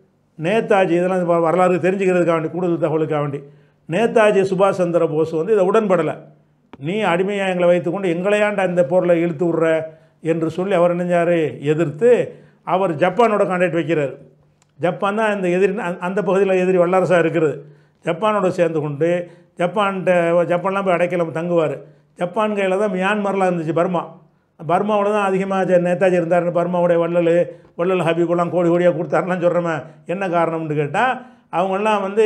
நேதாஜி இதெல்லாம் வ- வரலாறு தெரிஞ்சுக்கிறதுக்காக வேண்டி கூடுதல் தகவலுக்காக வேண்டி நேதாஜி சுபாஷ் சந்திர போஸ் வந்து இதை உடன்படலை நீ அடிமையாக எங்களை வைத்துக்கொண்டு எங்களையாண்ட இந்த போரில் இழுத்து விட்ற என்று சொல்லி அவர் நினைஞ்சார் எதிர்த்து அவர் ஜப்பானோட கான்டாக்ட் வைக்கிறார் ஜப்பான் தான் இந்த எதிரி அந்த- அந்த பகுதியில் எதிரி வல்லரசாக இருக்கிறது ஜப்பானோட சேர்ந்து கொண்டு ஜப்பான்கிட்ட ஜப்பான்லாம் போய் அடைக்கலம் தங்குவார் ஜப்பான் கையில் தான் மியான்மர்லாம் இருந்துச்சு பர்மா பர்மாவில் தான் அதிகமாக நேதாஜி இருந்தாருன்னு பர்மாவுடைய வள்ளல் வள்ளல் ஹபீபுலாம் கோடி கோடியாக கொடுத்தாருலாம் சொல்கிறோமே என்ன காரணம்னு கேட்டால் அவங்கெல்லாம் வந்து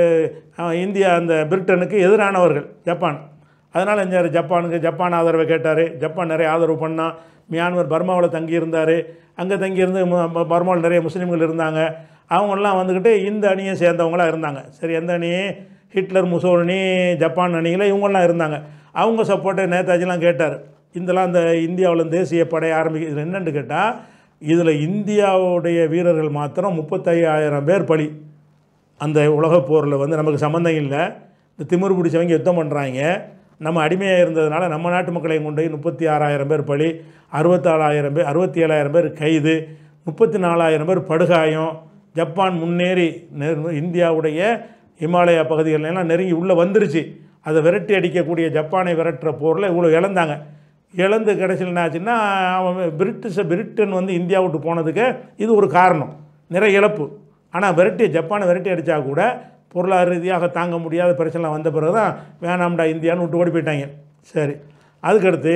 அஹ், இந்தியா அந்த பிரிட்டனுக்கு எதிரானவர்கள் ஜப்பான் அதனால் செஞ்சார் ஜப்பானுக்கு ஜப்பான் ஆதரவை கேட்டார் ஜப்பான் நிறைய ஆதரவு பண்ணால் மியான்மர் பர்மாவில் தங்கியிருந்தார் அங்கே தங்கியிருந்து ம- ம- பர்மாவில் நிறைய முஸ்லீம்கள் இருந்தாங்க அவங்கெல்லாம் வந்துக்கிட்டு இந்த அணியை சேர்ந்தவங்களாம் இருந்தாங்க சரி எந்த அணி ஹிட்லர் முசோலினி ஜப்பான் அணியில் இவங்கெல்லாம் இருந்தாங்க அவங்க சப்போர்ட்டை நேதாஜிலாம் கேட்டார் இதெல்லாம் இந்த இந்தியாவில் தேசிய படை ஆரம்பிக்க இதில் என்னன்னு கேட்டால் இதில் இந்தியாவுடைய வீரர்கள் மாத்திரம் முப்பத்தையாயிரம் பேர் பலி அந்த உலகப் போரில் வந்து நமக்கு சம்மந்தம் இல்லை இந்த திமிரு பிடிச்சவங்க யுத்தம் பண்ணுறாங்க நம்ம அடிமையாக இருந்ததுனால நம்ம நாட்டு மக்களையும் கொண்டு போய் முப்பத்தி ஆறாயிரம் பேர் பலி அறுபத்தாலாயிரம் பேர் அறுபத்தி ஏழாயிரம் பேர் கைது முப்பத்தி நாலாயிரம் பேர் படுகாயம் ஜப்பான் முன்னேறி நெ- இந்தியாவுடைய இமாலயா பகுதிகள் எல்லாம் நெருங்கி உள்ளே வந்துருச்சு அதை விரட்டி அடிக்கக்கூடிய ஜப்பானை விரட்டுற போரில் இவ்வளோ இழந்தாங்க இழந்து கடைசியில் என்ன ஆச்சுன்னா அவன் பிரிட்டிஷ பிரிட்டன் வந்து இந்தியா விட்டு போனதுக்கு இது ஒரு காரணம் நிறைய இழப்பு ஆனால் விரட்டி ஜப்பானை விரட்டி அடித்தா கூட பொருளாதார ரீதியாக தாங்க முடியாத பிரச்சனை வந்த பிறகு தான் வேணாம்டா இந்தியான்னு விட்டு ஓடி போயிட்டாங்க சரி அதுக்கடுத்து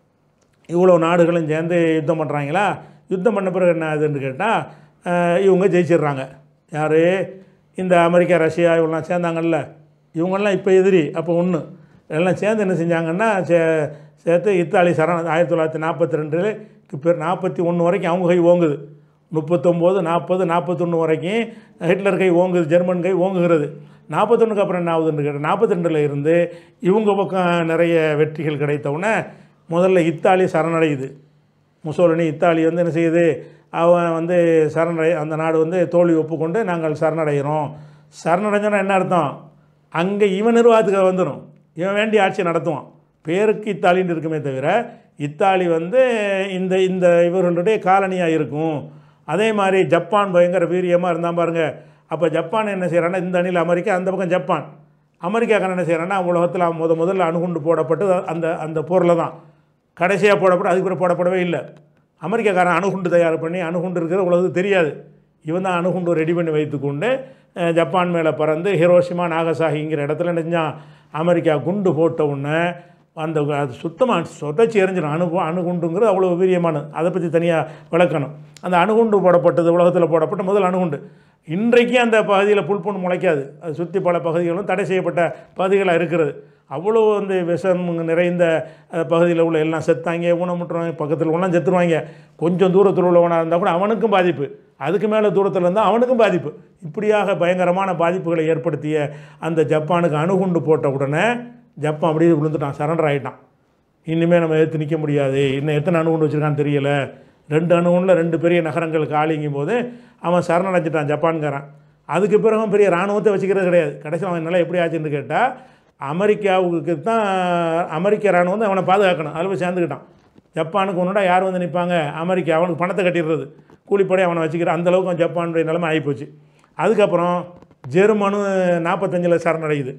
இவ்வளோ நாடுகளும் சேர்ந்து யுத்தம் பண்ணுறாங்களா யுத்தம் பண்ண பிறகு என்ன ஆகுதுன்னு கேட்டால் இவங்க ஜெயிச்சிடுறாங்க யார் இந்த அமெரிக்கா ரஷ்யா இவங்கெல்லாம் சேர்ந்தாங்கல்ல இவங்கெல்லாம் இப்போ எதிரி அப்போ ஒன்று எல்லாம் சேர்ந்து என்ன செஞ்சாங்கன்னா சே சேர்த்து இத்தாலி சரண ஆயிரத்தி தொள்ளாயிரத்தி நாற்பத்தி ரெண்டுக்கு பேர் நாற்பத்தி ஒன்று வரைக்கும் அவங்க கை ஓங்குது முப்பத்தொம்போது நாற்பது நாற்பத்தொன்று வரைக்கும் ஹிட்லர் கை ஓங்குது ஜெர்மன் கை ஓங்குகிறது நாற்பத்தொன்னுக்கு அப்புறம் என்ன ஆகுதுன்னு கேட்டால் நாற்பத்தி ரெண்டில் இருந்து இவங்க பக்கம் நிறைய வெற்றிகள் கிடைத்தவுடனே முதல்ல இத்தாலி சரணடையுது முசோலினி இத்தாலி வந்து என்ன செய்யுது அவன் வந்து சரணடை அந்த நாடு வந்து தோல்வி ஒப்புக்கொண்டு நாங்கள் சரணடைகிறோம் சரணடைஞ்சோன்னா என்ன அர்த்தம் அங்கே இவன் நிர்வாகத்துக்கு வந்துடும் இவன் வேண்டி ஆட்சி நடத்துவான் பேருக்கு இத்தாலின்னு இருக்குமே தவிர இத்தாலி வந்து இந்த இந்த இவர்களுடைய காலனியாக இருக்கும் அதே மாதிரி ஜப்பான் பயங்கர வீரியமாக இருந்தால் பாருங்க அப்போ ஜப்பான் என்ன செய்கிறான்னா இந்த அணியில் அமெரிக்கா அந்த பக்கம் ஜப்பான் அமெரிக்காக்காரன் என்ன செய்கிறான்னா உலகத்தில் அவன் முத முதல்ல அணுகுண்டு போடப்பட்டது அந்த அந்த போரில் தான் கடைசியாக போடப்பட்டு அதுக்கு பிறகு போடப்படவே இல்லை அமெரிக்காக்காரன் அணுகுண்டு தயார் பண்ணி அணுகுண்டு இருக்கிற உலகத்துக்கு தெரியாது இவன் தான் அணுகுண்டு ரெடி பண்ணி வைத்துக்கொண்டு அஹ், ஜப்பான் மேலே பறந்து ஹிரோஷிமா நாகசாகிங்கிற இடத்துல என்ன செஞ்சான் அமெரிக்கா குண்டு போட்ட உடனே அந்த அது சுத்தமாக சொதச்சி எரிஞ்சிடும் அணு அணுகுண்டுங்கிறது அவ்வளோ வீரியமானது அதை பற்றி தனியாக விளக்கணும் அந்த அணுகுண்டு போடப்பட்டது உலகத்தில் போடப்பட்ட முதல் அணுகுண்டு இன்றைக்கு அந்த பகுதியில் புல் புண்ணு முளைக்காது அது சுற்றி பல பகுதிகளும் தடை செய்யப்பட்ட பகுதிகளாக இருக்கிறது அவ்வளோ வந்து விஷம் நிறைந்த அஹ், பகுதியில் உள்ள எல்லாம் செத்தாங்க ஊனமுட்டுருவாங்க பக்கத்தில் ஒன்றாம் செத்துருவாங்க கொஞ்சம் தூரத்தில் உள்ளவனாக இருந்தால் கூட அவனுக்கும் பாதிப்பு அதுக்கு மேலே தூரத்தில் இருந்தால் அவனுக்கும் பாதிப்பு இப்படியாக பயங்கரமான பாதிப்புகளை ஏற்படுத்திய அந்த ஜப்பானுக்கு அணுகுண்டு போட்ட உடனே ஜப்பான் அப்படியே விழுந்துட்டான் சரண்டர் ஆகிட்டான் இனிமேல் நம்ம எதிர்த்து நிற்க முடியாது இன்னும் எத்தனை அணுகுண்டு வச்சுருக்கான்னு தெரியல ரெண்டு அணுகுண்டில் ரெண்டு பெரிய நகரங்கள் காலிங்கும் போது அவன் சரணடைஞ்சிட்டான் ஜப்பான்காரன் அதுக்கு பிறகு அவன் பெரிய இராணுவத்தை வச்சுக்கிறது கிடையாது கடைசியில் அவன் நிலை எப்படி ஆச்சுன்னு கேட்டால் அமெரிக்காவுக்கு தான் அமெரிக்க இராணுவம் வந்து அவனை பாதுகாக்கணும் அதில் போய் சேர்ந்துக்கிட்டான் ஜப்பானுக்கு ஒன்றுடா யார் வந்து நிற்பாங்க அமெரிக்கா அவனுக்கு பணத்தை கட்டிடுறது கூலிப்படி அவனை வச்சுக்கிற அந்தளவுக்கு அவன் ஜப்பானுடைய நிலைமை ஆகிப்போச்சு அதுக்கப்புறம் ஜெர்மனு நாற்பத்தஞ்சில் சரணடையுது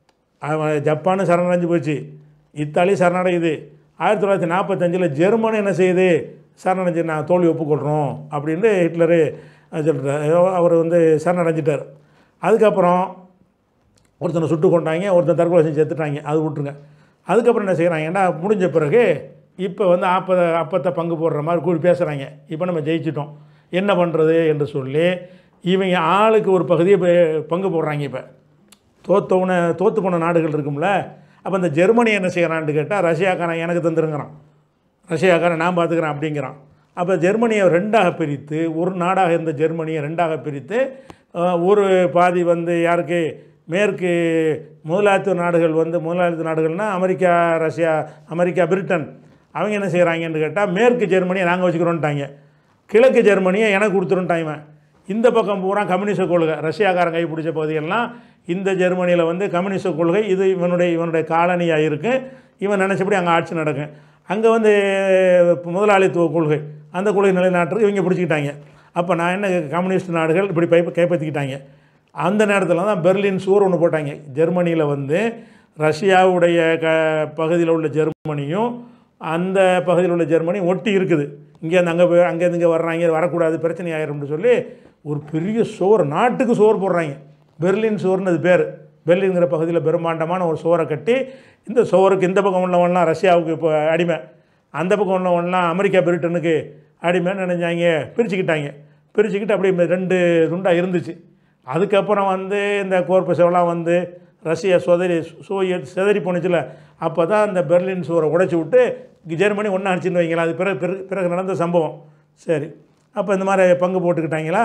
அவன் ஜப்பானும் சரணடைஞ்சு போச்சு இத்தாலி சரணடையுது ஆயிரத்தி தொள்ளாயிரத்தி நாற்பத்தஞ்சில் ஜெர்மனி என்ன செய்யுது சரணடைஞ்சு நான் தோல்வி ஒப்புக்கொள்கிறோம் அப்படின்னு ஹிட்லரு சொல்கிறார் அவர் வந்து சரணடைஞ்சிட்டார் அதுக்கப்புறம் ஒருத்தனை சுட்டு கொண்டாங்க ஒருத்தன் தற்கொலை செஞ்சு செத்துட்டாங்க அது விட்ருங்க அதுக்கப்புறம் என்ன செய்கிறாங்கன்னா முடிஞ்ச பிறகு இப்போ வந்து ஆப்ப அப்பத்தை பங்கு போடுற மாதிரி கூடி பேசுகிறாங்க இப்போ நம்ம ஜெயிச்சிட்டோம் என்ன பண்ணுறது என்று சொல்லி இவங்க ஆளுக்கு ஒரு பகுதியை ப- பங்கு போடுறாங்க இப்போ தோத்தவன தோத்து போன நாடுகள் இருக்கும்ல அப்போ இந்த ஜெர்மனி என்ன செய்கிறான்னு கேட்டால் ரஷ்யாக்காரன் எனக்கு தந்துருங்கிறான் ரஷ்யாக்காரன் நான் பார்த்துக்கிறேன் அப்படிங்கிறான் அப்போ ஜெர்மனியை ரெண்டாக பிரித்து ஒரு நாடாக இருந்த ஜெர்மனியை ரெண்டாக பிரித்து அஹ், ஒரு பாதி வந்து யாருக்கு மேற்கு முதலாளித்துவ நாடுகள் வந்து முதலாளித்துவ நாடுகள்னால் அமெரிக்கா ரஷ்யா அமெரிக்கா பிரிட்டன் அவங்க என்ன செய்கிறாங்கன்னு கேட்டால் மேற்கு ஜெர்மனியை நாங்கள் வச்சுக்கிறோன்ட்டாங்க கிழக்கு ஜெர்மனியை எனக்கு கொடுத்துருன்ட்டான் இவன் இந்த பக்கம் பூரா கம்யூனிச கொள்கை ரஷ்யாக்காரன் கைப்பிடிச்ச பகுதியெல்லாம் இந்த ஜெர்மனியில் வந்து கம்யூனிச கொள்கை இது இவனுடைய இவனுடைய காலனியாக இருக்கு இவன் நினச்சபடி அங்கே ஆட்சி நடக்கும் அங்கே வந்து முதலாளித்துவ கொள்கை அந்த கொள்கை நிலைநாட்டுறது இவங்க பிடிச்சிக்கிட்டாங்க அப்போ நான் என்ன கம்யூனிஸ்ட் நாடுகள் இப்படி பை கைப்பற்றிக்கிட்டாங்க அந்த நேரத்தில் தான் பெர்லின் சுவர் ஒன்று போட்டாங்க ஜெர்மனியில் வந்து ரஷ்யாவுடைய க பகுதியில் உள்ள ஜெர்மனியும் அந்த பகுதியில் உள்ள ஜெர்மனி ஒட்டி இருக்குது இங்கேருந்து அங்கே போய் அங்கேருந்து இங்கே வர்றாங்க வரக்கூடாது பிரச்சனை ஆயிரும்னு சொல்லி ஒரு பெரிய சோறு நாட்டுக்கு சோறு போடுறாங்க பெர்லின் சோறுன்னு அது பேர் பெர்லின்கிற பகுதியில் பெரும்பாண்டமான ஒரு சோறை கட்டி இந்த சோறுக்கு இந்த பக்கம் உள்ளவன்லாம் ரஷ்யாவுக்கு இப்போ அடிமை அந்த பக்கம் உள்ளவன்லாம் அமெரிக்கா பிரிட்டனுக்கு அடிமைன்னு நினைஞ்சாங்க பிரிச்சுக்கிட்டாங்க பிரிச்சுக்கிட்டு அப்படியே ரெண்டு துண்டாக இருந்துச்சு அதுக்கப்புறம் வந்து இந்த கோர்பசவெல்லாம் வந்து ரஷ்யா சொதறி சோவியத் சிதறி போணுச்சுல அப்போ தான் இந்த பெர்லின் சுவரை உடைச்சி விட்டு ஜெர்மனி ஒன்றா அடிச்சுன்னு வைங்களா அது பிறகு பிறகு பிறகு நடந்த சம்பவம் சரி அப்போ இந்த மாதிரி பங்கு போட்டுக்கிட்டாங்களா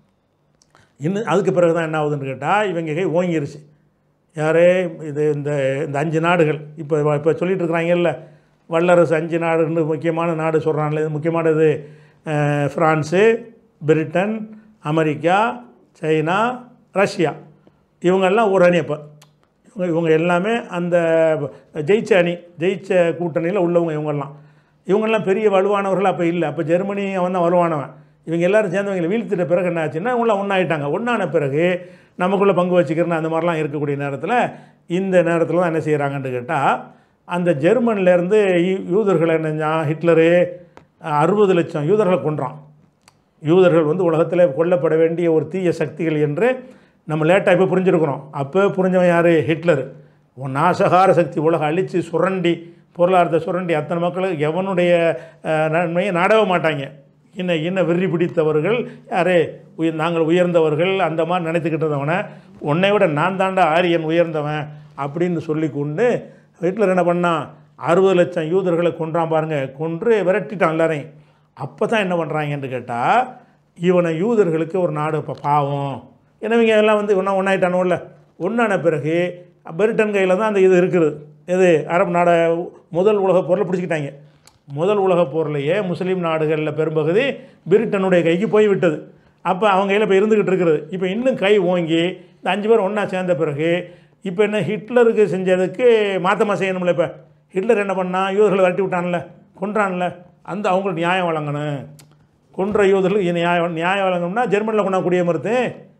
இன்னும் அதுக்கு பிறகு தான் என்ன ஆகுதுன்னு கேட்டால் இவங்க கை ஓங்கிருச்சு யாரே இது இந்த இந்த அஞ்சு நாடுகள் இப்போ இப்போ சொல்லிட்டு இருக்கிறாங்கல்ல வல்லரசு அஞ்சு நாடுன்னு முக்கியமான நாடு சொல்கிறாங்களே இது முக்கியமானது அஹ், France Britain America China Russia இவங்கெல்லாம் ஒரு அணி அப்போ இவங்க இவங்க எல்லாமே அந்த ஜெயிச்ச அணி ஜெயிச்ச கூட்டணியில் உள்ளவங்க இவங்கெல்லாம் இவங்கெல்லாம் பெரிய வலுவானவர்கள் அப்போ இல்லை அப்போ ஜெர்மனி அவன் தான் வலுவானவன் இவங்க எல்லாரும் சேர்ந்தவங்களை வீழ்த்திட்ட பிறகு என்ன ஆச்சுன்னா இவங்களாம் ஒன்றாயிட்டாங்க ஒன்றான பிறகு நமக்குள்ளே பங்கு வச்சுக்கிறேன்னு அந்த மாதிரிலாம் இருக்கக்கூடிய நேரத்தில் இந்த நேரத்தில் தான் என்ன செய்கிறாங்கன்னு கேட்டால் அந்த ஜெர்மன்லேருந்து யூதர்களை என்ன செஞ்சான் ஹிட்லரு அறுபது லட்சம் யூதர்களை கொன்றான் யூதர்கள் வந்து உலகத்தில் கொல்லப்பட வேண்டிய ஒரு தீய சக்திகள் என்று நம்ம லேட்டாக இப்போ புரிஞ்சிருக்கிறோம் அப்போ புரிஞ்சவன் யார் ஹிட்லர் உன் நாசகார சக்தி உலகம் அழித்து சுரண்டி பொருளாதாரத்தை சுரண்டி அத்தனை மக்களுக்கு எவனுடைய அஹ், நன்மையை நாடவே மாட்டாங்க இன்ன இன்ன வெறி பிடித்தவர்கள் யாரே உயிர் நாங்கள் உயர்ந்தவர்கள் அந்த மாதிரி நினைத்துக்கிட்டு இருந்தவனை உன்னை விட நான் தாண்டா ஆரியன் உயர்ந்தவன் அப்படின்னு சொல்லி கொண்டு ஹிட்லர் என்ன பண்ணான் அறுபது லட்சம் யூதர்களை கொன்றான் பாருங்க கொன்று விரட்டிட்டான் எல்லாரையும் அப்போ தான் என்ன பண்ணுறாங்கன்னு கேட்டால் இவனை யூதர்களுக்கு ஒரு நாடு இப்போ பாவம் ஏன்னா இவங்க எல்லாம் வந்து ஒன்றா ஒன்றாயிட்டானுல்ல ஒன்றான பிறகு பிரிட்டன் கையில் தான் அந்த இது இருக்குது இது அரபு நாட முதல் உலகப் போரில் பிடிச்சிக்கிட்டாங்க முதல் உலகப் போர்லேயே முஸ்லீம் நாடுகளில் பெரும்பகுதி பிரிட்டனுடைய கைக்கு போய்விட்டது அப்போ அவங்க கையில் இப்போ இருந்துக்கிட்டு இருக்கிறது இப்போ இன்னும் கை ஓங்கி இந்த அஞ்சு பேர் ஒன்றா சேர்ந்த பிறகு இப்போ என்ன ஹிட்லருக்கு செஞ்சதுக்கு மாற்றமாக செய்யணும்ல இப்போ ஹிட்லர் என்ன பண்ணான் யூதர்களை விரட்டி விட்டான்ல கொன்றான்ல அந்த அவங்களுக்கு நியாயம் வழங்கணும் கொன்ற யூதர்களுக்கு நியாயம் நியாயம் வழங்கணும்னா ஜெர்மனியில் கொண்டா குடியமர்த்து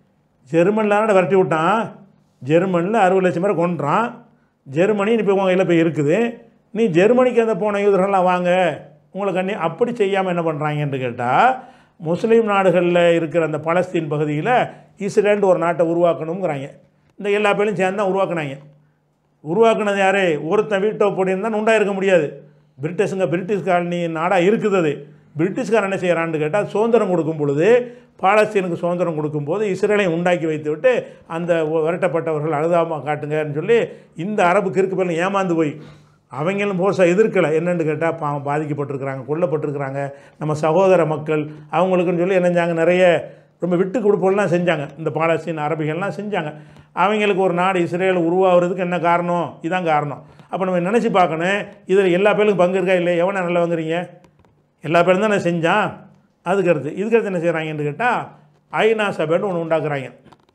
ஜெர்மனில் விரட்டி விட்டான் ஜெர்மனியில் அறுபது லட்சம் பேரை கொன்றான் ஜெர்மனி இப்போ உங்கள் கையில் போய் இருக்குது நீ ஜெர்மனிக்கு அந்த போன யூதர்கள்லாம் வாங்க உங்களுக்கு அன்னி அப்படி செய்யாமல் என்ன பண்ணுறாங்கன்னு கேட்டால் முஸ்லீம் நாடுகளில் இருக்கிற அந்த பலஸ்தீன் பகுதியில் இஸ்ரேல்னு ஒரு நாட்டை உருவாக்கணுங்கிறாங்க இந்த எல்லா பேரும் சேர்ந்து தான் உருவாக்குனாங்க உருவாக்குனது யாரு ஒருத்தன் வீட்டோ போட்டியிருந்தால் உண்டாயிருக்க முடியாது பிரிட்டிஷுங்க பிரிட்டிஷ் காலனி நாடாக இருக்குது அது பிரிட்டிஷ்காரன் என்ன செய்கிறான்னு கேட்டால் சுதந்திரம் கொடுக்கும் பொழுது பாலஸ்தீனுக்கு சுதந்திரம் கொடுக்கும்போது இஸ்ரேலை உண்டாக்கி வைத்து விட்டு அந்த விரட்டப்பட்டவர்கள் அழுதாமா காட்டுங்கன்னு சொல்லி இந்த அரபு கிறுக்கு பேரில் ஏமாந்து போய் அவங்களும் போர்ஸாக எதிர்க்கலை என்னென்னு கேட்டால் பாவம் பாதிக்கப்பட்டிருக்கிறாங்க கொல்லப்பட்டிருக்கிறாங்க நம்ம சகோதர மக்கள் அவங்களுக்குன்னு சொல்லி என்ன செஞ்சாங்க நிறைய ரொம்ப விட்டு கொடுப்பெல்லாம் செஞ்சாங்க இந்த பாலஸ்தீன் அரபிகள்லாம் செஞ்சாங்க அவங்களுக்கு ஒரு நாடு இஸ்ரேல் உருவாகிறதுக்கு என்ன காரணம் இதான் காரணம் அப்போ நம்ம நினச்சி பார்க்கணும் இதில் எல்லா பேருக்கும் பங்கு இருக்கா இல்லை எவனை நல்லா வாங்குறீங்க எல்லா பேரும் தானே செஞ்சான் அதுக்கு அடுத்து இதுக்கு அடுத்து என்ன செய்கிறாங்கன்னு கேட்டால் ஐநா சபைன்னு ஒன்று உண்டாக்குறாங்க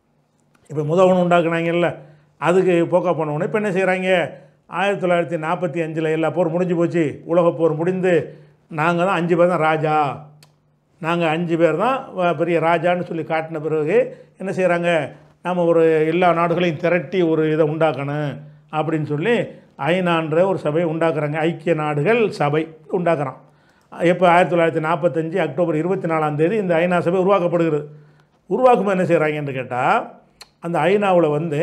இப்போ முத ஒன்று உண்டாக்குனாங்கல்ல அதுக்கு போக்கா போனவொடனே இப்போ என்ன செய்கிறாங்க ஆயிரத்தி தொள்ளாயிரத்தி நாற்பத்தி அஞ்சில் எல்லா போர் முடிஞ்சு போச்சு உலகப் போர் முடிந்து நாங்கள் தான் அஞ்சு பேர் தான் ராஜா நாங்கள் அஞ்சு பேர் தான் வ- பெரிய ராஜான்னு சொல்லி காட்டின பிறகு என்ன செய்கிறாங்க நம்ம ஒரு எல்லா நாடுகளையும் திரட்டி ஒரு இதை உண்டாக்கணும் அப்படின்னு சொல்லி ஐநான்ற ஒரு சபையை உண்டாக்குறாங்க ஐக்கிய நாடுகள் சபை உண்டாக்குறான் எப்போ ஆயிரத்தி தொள்ளாயிரத்தி நாற்பத்தஞ்சு அக்டோபர் இருபத்தி நாலாம் தேதி இந்த ஐநா சபை உருவாக்கப்படுகிறது உருவாக்கும்போது என்ன செய்கிறாங்கன்னு கேட்டால் அந்த ஐநாவில் வந்து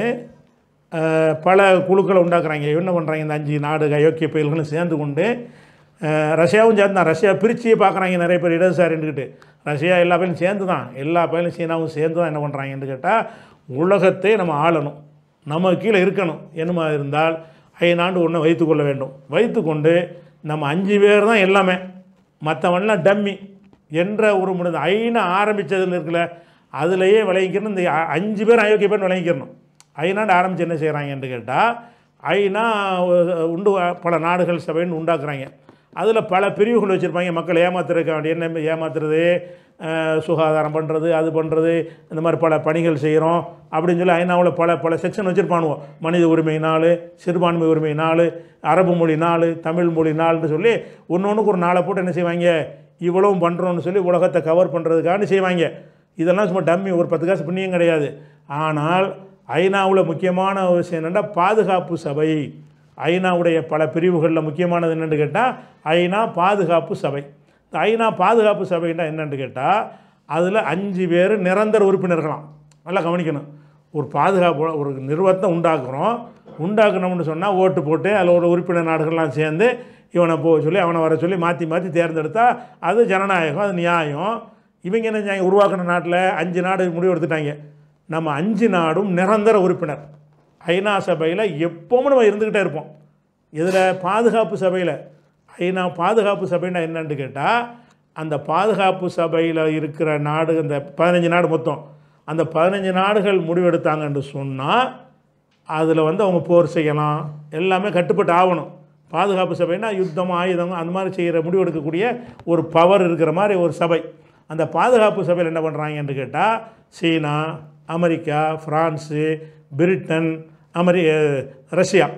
அஹ், பல குழுக்களை உண்டாக்குறாங்க என்ன பண்ணுறாங்க இந்த அஞ்சு நாடு அயோக்கிய பயல்களும் சேர்ந்து கொண்டு அஹ், ரஷ்யாவும் சேர்ந்து தான் ரஷ்யா பிரித்து பார்க்குறாங்க நிறைய பேர் இடதுசாரின்னுக்கிட்டு ரஷ்யா எல்லா பயிலும் சேர்ந்து தான் எல்லா பயிலும் சீனாவும் சேர்ந்து தான் என்ன பண்ணுறாங்கன்னு கேட்டால் உலகத்தை நம்ம ஆளணும் நம்ம கீழே இருக்கணும் என்னமா இருந்தால் ஐநாண்டு ஒன்று வைத்துக்கொள்ள வேண்டும் வைத்துக்கொண்டு நம்ம அஞ்சு பேர் தான் எல்லாமே மற்றவன்லாம் டம்மி என்ற ஒரு முடிந்த ஐநா ஆரம்பித்ததில் இருக்குல்ல அதுலேயே விளங்கிக்கணும் இந்த அ- அஞ்சு பேர் அயோக்கிய பேர் விளங்கிக்கிறணும் ஐநாண்டு ஆரம்பித்து என்ன செய்கிறாங்கன்னு கேட்டால் ஐநா ஒ- உண்டு பல நாடுகள் சபைன்னு உண்டாக்குறாங்க அதில் பல பிரிவுகள் வச்சுருப்பாங்க மக்களை ஏமாத்துறதுக்கு வேண்டிய என்ன ஏமாத்துறது அஹ், சுகாதாரம் பண்ணுறது அது பண்ணுறது இந்த மாதிரி பல பணிகள் செய்கிறோம் அப்படின்னு சொல்லி ஐநாவில் பல பல செக்ஷன் வச்சுருப்பானுவோம் மனித உரிமை நாள் சிறுபான்மை உரிமை நாள் அரபு மொழி நாள் தமிழ் மொழி நாள்னு சொல்லி ஒன்று ஒன்றுக்கு ஒரு நாளை போட்டு என்ன செய்வாங்க இவ்வளவும் பண்ணுறோன்னு சொல்லி உலகத்தை கவர் பண்ணுறதுக்காக செய்வாங்க இதெல்லாம் சும்மா டம்மி ஒரு பத்து காசு புண்ணியம் கிடையாது ஆனால் ஐநாவில் முக்கியமான ஒரு விஷயம் என்னென்னா பாதுகாப்பு சபை ஐநாவுடைய பல பிரிவுகளில் முக்கியமானது என்னென்னு கேட்டால் ஐநா பாதுகாப்பு சபை இந்த ஐநா பாதுகாப்பு சபைன்னா என்னென்னு கேட்டால் அதில் அஞ்சு பேர் நிரந்தர உறுப்பினர்களாம் நல்லா கவனிக்கணும் ஒரு பாதுகாப்பு ஒரு நிறுவனத்தை உண்டாக்குறோம் உண்டாக்கணும்னு சொன்னால் ஓட்டு போட்டு அதில் ஒரு உறுப்பினர் நாடுகள்லாம் சேர்ந்து இவனை போக சொல்லி அவனை வர சொல்லி மாற்றி மாற்றி தேர்ந்தெடுத்தா அது ஜனநாயகம் அது நியாயம் இவங்க என்ன செஞ்சாங்க உருவாக்கின நாட்டில் அஞ்சு நாடு முடிவு எடுத்துட்டாங்க நம்ம அஞ்சு நாடும் நிரந்தர உறுப்பினர் ஐநா சபையில் எப்பவும் நம்ம இருந்துக்கிட்டே இருப்போம் இதில் பாதுகாப்பு சபையில் ஐநா பாதுகாப்பு சபைன்னா என்னன்னு கேட்டால் அந்த பாதுகாப்பு சபையில் இருக்கிற நாடு அந்த பதினஞ்சு நாடு மொத்தம் அந்த பதினஞ்சு நாடுகள் முடிவெடுத்தாங்கன்னு சொன்னால் அதில் வந்து அவங்க போர் செய்யலாம் எல்லாமே கட்டுப்பட்டு ஆகணும் பாதுகாப்பு சபைனா யுத்தம் ஆயுதம் அந்த மாதிரி செய்கிற முடிவெடுக்கக்கூடிய ஒரு பவர் இருக்கிற மாதிரி ஒரு சபை அந்த பாதுகாப்பு சபையில் என்ன பண்ணுறாங்கன்னு கேட்டால் சீனா அமெரிக்கா ஃப்ரான்ஸு பிரிட்டன் அமெரி அஹ், ரஷ்யா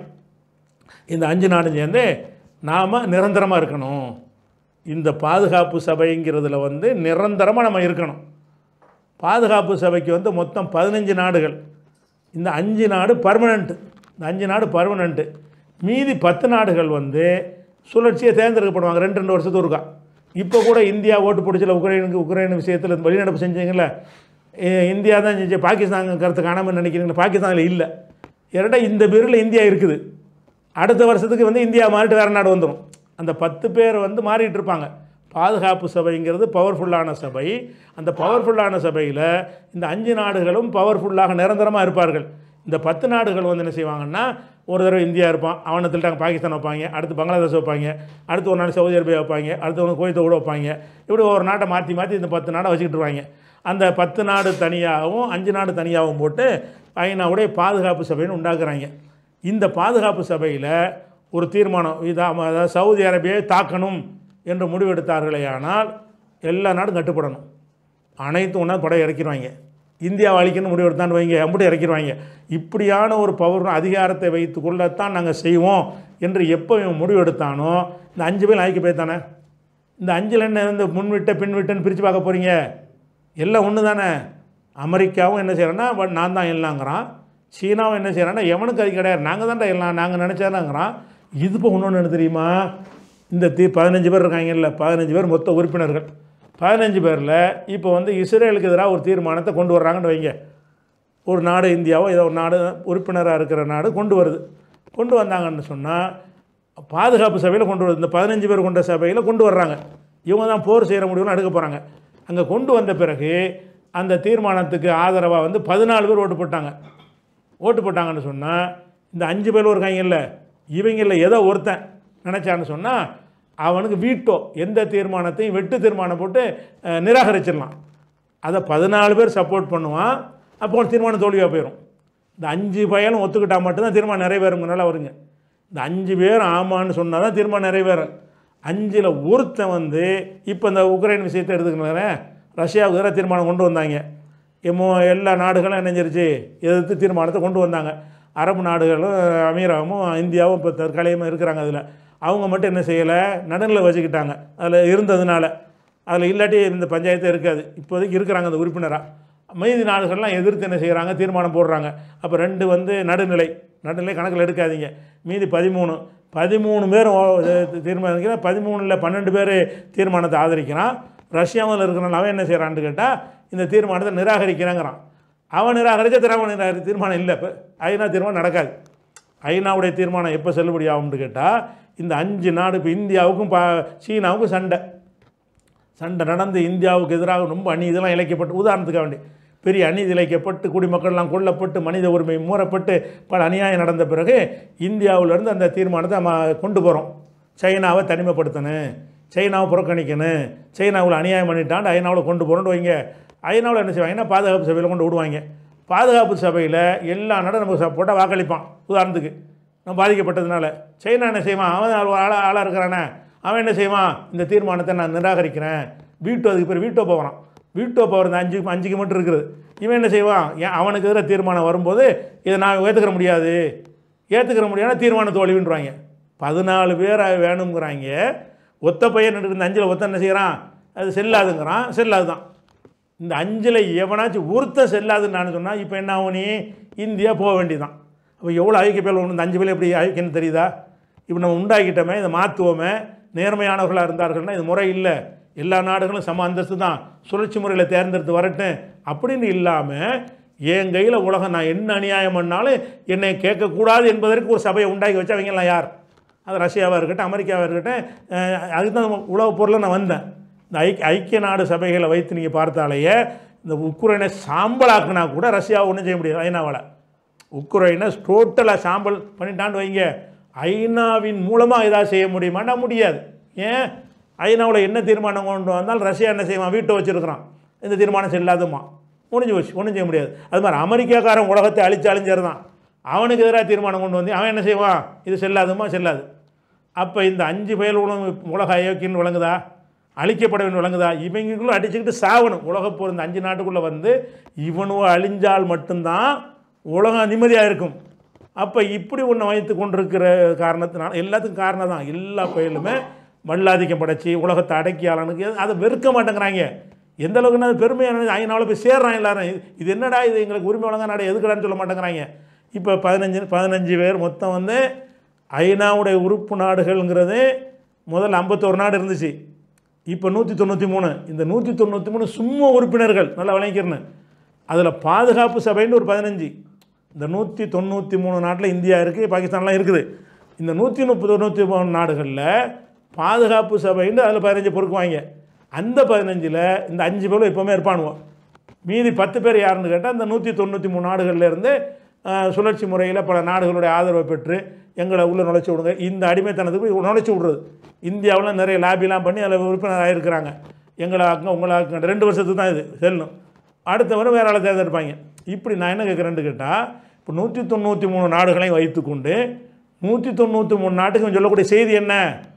இந்த அஞ்சு நாடும் சேர்ந்து நாம் நிரந்தரமாக இருக்கணும் இந்த பாதுகாப்பு சபைங்கிறதுல வந்து நிரந்தரமாக நம்ம இருக்கணும் பாதுகாப்பு சபைக்கு வந்து மொத்தம் பதினஞ்சு நாடுகள் இந்த அஞ்சு நாடு பர்மனண்ட்டு இந்த அஞ்சு நாடு பர்மனண்ட்டு மீதி பத்து நாடுகள் வந்து சுழற்சியை தேர்ந்தெடுக்கப்படுவாங்க ரெண்டு ரெண்டு வருஷத்துக்கு ஒருக்கா இப்போ கூட இந்தியா ஓட்டு பிடிச்சல உக்ரைனுக்கு உக்ரைன் விஷயத்தில் வெளிநடப்பு செஞ்சீங்கல்ல இ- இந்தியா தான் செஞ்சு பாகிஸ்தான் கருத்து காணாமல் நினைக்கிறீங்களா பாகிஸ்தானில் இல்லை ஏன்னா இந்த பேரில் இந்தியா இருக்குது அடுத்த வருஷத்துக்கு வந்து இந்தியா மாறிட்டு வேறு நாடு வந்துடும் அந்த பத்து பேர் வந்து மாறிட்டு இருப்பாங்க பாதுகாப்பு சபைங்கிறது பவர்ஃபுல்லான சபை அந்த பவர்ஃபுல்லான சபையில் இந்த அஞ்சு நாடுகளும் பவர்ஃபுல்லாக நிரந்தரமாக இருப்பார்கள் இந்த பத்து நாடுகள் வந்து என்ன செய்வாங்கன்னா ஒரு தடவை இந்தியா இருப்பான் அவனை திட்டாங்க பாகிஸ்தான் வைப்பாங்க அடுத்து பங்களாதேஷ் வைப்பாங்க அடுத்து ஒரு நாள் சவுதி அரேபியா வைப்பாங்க அடுத்து ஒரு கோயத்தை கூட வைப்பாங்க இப்படி ஒரு நாட்டை மாற்றி மாற்றி இந்த பத்து நாடை வச்சுக்கிட்டு இருப்பாங்க அந்த பத்து நாடு தனியாகவும் அஞ்சு நாடு தனியாகவும் போட்டு ஐநாவுடைய பாதுகாப்பு சபைன்னு உண்டாக்குறாங்க இந்த பாதுகாப்பு சபையில் ஒரு தீர்மானம் இதா அதாவது சவுதி அரேபியாவை தாக்கணும் என்று முடிவெடுத்தார்களே ஆனால் எல்லா நாடும் கட்டுப்படணும் அனைத்து ஒன்றா படை இறக்கிடுவாங்க இந்தியாவை அழிக்கணும்னு முடிவெடுத்தான்னு வைங்க அம்புட்டு இறக்கிடுவாங்க இப்படியான ஒரு பவர் அதிகாரத்தை வைத்து கொள்ளத்தான் நாங்கள் செய்வோம் என்று எப்போ இவன் முடிவெடுத்தானோ இந்த அஞ்சு பேர் ஐக்கிய பேர் தானே இந்த அஞ்சில் என்ன இந்த முன்விட்ட பின்விட்டன்னு பிரித்து பார்க்க போகிறீங்க எல்லாம் ஒன்று தானே அமெரிக்காவும் என்ன செய்கிறேன்னா பட் நான் தான் எல்லாங்கிறான் சீனாவும் என்ன செய்கிறான்னா எவனுக்கு அது கிடையாது நாங்கள் தான்டா எல்லாம் நாங்கள் நினச்சாதாங்கிறான் இது இப்போ இன்னொன்று என்ன தெரியுமா இந்த தீ பதினஞ்சு பேர் இருக்காங்கல்ல பதினஞ்சு பேர் மொத்த உறுப்பினர்கள் பதினஞ்சு பேரில் இப்போ வந்து இஸ்ரேலுக்கு எதிராக ஒரு தீர்மானத்தை கொண்டு வர்றாங்கன்னு வைங்க ஒரு நாடு இந்தியாவோ ஏதோ ஒரு நாடு உறுப்பினராக இருக்கிற நாடு கொண்டு வருது கொண்டு வந்தாங்கன்னு சொன்னால் பாதுகாப்பு சபையில் கொண்டு வருது இந்த பதினஞ்சு பேர் கொண்ட சபையில் கொண்டு வர்றாங்க இவங்க தான் போர் செய்கிற முடிவுன்னு எடுக்க போகிறாங்க அங்கே கொண்டு வந்த பிறகு அந்த தீர்மானத்துக்கு ஆதரவாக வந்து பதினாலு பேர் ஓட்டு போட்டாங்க ஓட்டு போட்டாங்கன்னு சொன்னால் இந்த அஞ்சு பேர் இருக்காங்கல்ல இவங்களில் ஏதோ ஒருத்தன் நினச்சான்னு சொன்னால் அவனுக்கு வீட்டோ எந்த தீர்மானத்தையும் வெட்டு தீர்மானம் போட்டு அஹ், நிராகரிச்சிடலாம் அதை பதினாலு பேர் சப்போர்ட் பண்ணுவான் அப்போ தீர்மானம் தோல்வியாக போயிடும் இந்த அஞ்சு பயலும் ஒத்துக்கிட்டா மட்டும்தான் தீர்மானம் நிறைவேறுங்கனால வருங்க இந்த அஞ்சு பேர் ஆமான்னு சொன்னால் தான் தீர்மானம் நிறைவேறும் அஞ்சில் ஒருத்தன் வந்து இப்போ இந்த உக்ரைன் விஷயத்தை எடுத்துக்கங்களேன் ரஷ்யாவுக்கு எதிராக தீர்மானம் கொண்டு வந்தாங்க எம்மோ எல்லா நாடுகளும் நினைஞ்சிருச்சு எதிர்த்து தீர்மானத்தை கொண்டு வந்தாங்க அரபு நாடுகளும் அமீராவும் இந்தியாவும் இப்போ தற்காலிகமாக இருக்கிறாங்க அதில் அவங்க மட்டும் என்ன செய்யலை நடுநிலை வச்சுக்கிட்டாங்க அதில் இருந்ததுனால அதில் இல்லாட்டி இந்த பஞ்சாயத்து இருக்காது இப்போதைக்கு இருக்கிறாங்க அந்த உறுப்பினராக மீதி நாடுகள்லாம் எதிர்த்து என்ன செய்கிறாங்க தீர்மானம் போடுறாங்க அப்போ ரெண்டு வந்து நடுநிலை நடுநிலை கணக்கில் எடுக்காதீங்க மீதி பதிமூணு பதிமூணு பேர் தீர்மானிக்கிறான் பதிமூணில் பன்னெண்டு பேர் தீர்மானத்தை ஆதரிக்கிறான் ரஷ்யாவில் இருக்கிறனால அவன் என்ன செய்கிறான்னு கேட்டால் இந்த தீர்மானத்தை நிராகரிக்கிறாங்கிறான் அவன் நிராகரிச்சா திராம நிராகரி தீர்மானம் இல்லை இப்போ ஐநா தீர்மானம் நடக்காது ஐநாவுடைய தீர்மானம் எப்போ செல்லுபடி ஆகும்னு கேட்டால் இந்த அஞ்சு நாடு இப்போ இந்தியாவுக்கும் பா சீனாவுக்கும் சண்டை சண்டை நடந்து இந்தியாவுக்கு எதிராக ரொம்ப அநீதிலாம் இழைக்கப்பட்டு உதாரணத்துக்காக வேண்டி பெரிய அநீதி இழைக்கப்பட்டு குடிமக்கள்லாம் கொல்லப்பட்டு மனித உரிமை மூறப்பட்டு பல அநியாயம் நடந்த பிறகு இந்தியாவிலேருந்து அந்த தீர்மானத்தை நம்ம கொண்டு போகிறோம் சைனாவை தனிமைப்படுத்தணும் சைனாவை புறக்கணிக்கணும் சைனாவில் அநியாயம் பண்ணிட்டாண்டு ஐநாவில் கொண்டு போகிறோன்னு வைங்க ஐநாவில் என்ன செய்வாங்கன்னா பாதுகாப்பு சபையில் கொண்டு விடுவாங்க பாதுகாப்பு சபையில் எல்லா நாடும் நமக்கு போட்டால் வாக்களிப்பான் உதாரணத்துக்கு நம்ம பாதிக்கப்பட்டதுனால சைனா என்ன செய்வான் அவன் ஆளாக ஆளாக இருக்கிறானே அவன் என்ன செய்வான் இந்த தீர்மானத்தை நான் நிராகரிக்கிறேன் வீட்டோ அதுக்கு பேர் வீட்டோ போகிறான் வீட்டோ பவர் இந்த அஞ்சு அஞ்சுக்கு மட்டும் இருக்குது இவன் என்ன செய்வான் ஏன் அவனுக்கு எதிராக தீர்மானம் வரும்போது இதை நான் ஏற்றுக்கிற முடியாது ஏற்றுக்கிற முடியாதுன்னா தீர்மானம் தோல்வின்றாங்க பதினாலு பேர் வேணுங்கிறாங்க ஒத்த பையன் இந்த அஞ்சில் ஒத்த என்ன செய்கிறான் அது செல்லாதுங்கிறான் செல்லாது தான் இந்த அஞ்சில் எவனாச்சும் ஒருத்த செல்லாதுன்னு நான் சொன்னால் இப்போ என்ன ஆகும் நீ இந்தியா போக வேண்டியதான் அப்போ எவ்வளோ ஐக்கிய பேர் இந்த அஞ்சு பேர் எப்படி ஐக்கியன்னு தெரியுதா இப்போ நம்ம உண்டாக்கிட்டோமே இதை மாற்றுவோமே நேர்மையானவர்களாக இருந்தார்கள்னா இது முறை இல்லை எல்லா நாடுகளும் சம அந்தஸ்து தான் சுழற்சி முறையில் தேர்ந்தெடுத்து வரட்டும் அப்படின்னு இல்லாமல் என் கையில் உலகம் நான் என்ன அநியாயம் பண்ணாலும் என்னை கேட்கக்கூடாது என்பதற்கு ஒரு சபையை உண்டாக்கி வச்சா அவங்கெல்லாம் யார் அது ரஷ்யாவாக இருக்கட்டும் அமெரிக்காவாக இருக்கட்டும் அஹ் அதுக்கு தான் உலக பொருளை நான் வந்தேன் இந்த ஐக்கிய ஐக்கிய நாடு சபைகளை வைத்து நீங்கள் பார்த்தாலேயே இந்த உக்ரைனை சாம்பலாக்குனா கூட ரஷ்யாவை ஒன்றும் செய்ய முடியாது ஐநாவால் உக்ரைனை டோட்டலாக சாம்பல் பண்ணிட்டான்னு வைங்க ஐநாவின் மூலமாக ஏதாவது செய்ய முடியுமான்னா முடியாது ஏன் ஐநாவில் என்ன தீர்மானம் கொண்டு வந்தால் ரஷ்யா என்ன செய்வான் வீட்டை வச்சுருக்கிறான் இந்த தீர்மானம் செல்லாதுமா முடிஞ்சு போச்சு ஒன்றும் செய்ய முடியாது அது மாதிரி அமெரிக்காக்காரன் உலகத்தை அழிச்சு அழிஞ்சருதான் அவனுக்கு எதிராக தீர்மானம் கொண்டு வந்து அவன் என்ன செய்வான் இது செல்லாதுமா செல்லாது அப்போ இந்த அஞ்சு பயல் உலக உலக அயோக்கியன்னு விளங்குதா அழிக்கப்பட வேண்டும் விளங்குதா இவங்களும் அடிச்சுக்கிட்டு சாவணும் உலகப்போர் இந்த அஞ்சு நாட்டுக்குள்ளே வந்து இவனுவோ அழிஞ்சால் மட்டும்தான் உலகம் நிம்மதியாக இருக்கும் அப்போ இப்படி ஒன்று வைத்து கொண்டிருக்கிற காரணத்தினால எல்லாத்துக்கும் காரணம் தான் எல்லா பயிலுமே வல்லாதிக்கம் படைச்சி உலகத்தை அடக்கி ஆளனுக்கு அதை வெறுக்க மாட்டேங்கிறாங்க எந்த அளவுக்குன்னா அது பெருமையான ஐநாவில் போய் சேர்றான் எல்லாரும் இது- இது என்னடா இது எங்களுக்கு உரிமை வழங்க நாடு எதுக்குடான்னு சொல்ல மாட்டேங்கிறாங்க இப்போ பதினஞ்சு பதினஞ்சு பேர் மொத்தம் வந்து ஐநாவுடைய உறுப்பு நாடுகள்ங்கிறது முதல்ல ஐம்பத்தோரு நாடு இருந்துச்சு இப்போ நூற்றி தொண்ணூற்றி மூணு இந்த நூற்றி தொண்ணூற்றி மூணு சும்மா உறுப்பினர்கள் நல்லா விளங்கிக்கிறேன் அதில் பாதுகாப்பு சபைன்னு ஒரு பதினஞ்சு இந்த நூற்றி தொண்ணூற்றி மூணு நாட்டில் இந்தியா இருக்குது பாகிஸ்தான்லாம் இருக்குது இந்த நூற்றி முப்பது தொண்ணூற்றி மூணு நாடுகளில் பாதுகாப்பு சபைன்னு அதில் பதினஞ்சு பொறுக்குவாங்க அந்த பதினஞ்சில் இந்த அஞ்சு பேரும் எப்போவுமே இருப்பானுவோம் மீதி பத்து பேர் யாருன்னு கேட்டால் இந்த நூற்றி தொண்ணூற்றி மூணு நாடுகள்ல இருந்து அஹ், சுழற்சி முறையில் பல நாடுகளுடைய ஆதரவை பெற்று எங்களை உள்ளே நுழைச்சி விடுங்க இந்த அடிமைத்தனத்துக்கு போய் நுழைச்சி விட்றது இந்தியாவில் நிறைய லாபிலாம் பண்ணி அதில் உறுப்பினர் ஆகிருக்கிறாங்க எங்களை ஆக்குங்க உங்களை ஆக்குங்க ரெண்டு வருஷத்துக்கு தான் இது செல்லும் அடுத்த வரை வேற ஆளை தேர்ந்தெடுப்பாங்க இப்படி நான் என்ன கேட்குறேன்னு கேட்டால் இப்போ நூற்றி தொண்ணூற்றி மூணு நாடுகளையும் வைத்துக்கொண்டு நூற்றி தொண்ணூற்றி மூணு நாட்டுக்கும் சொல்லக்கூடிய செய்தி என்ன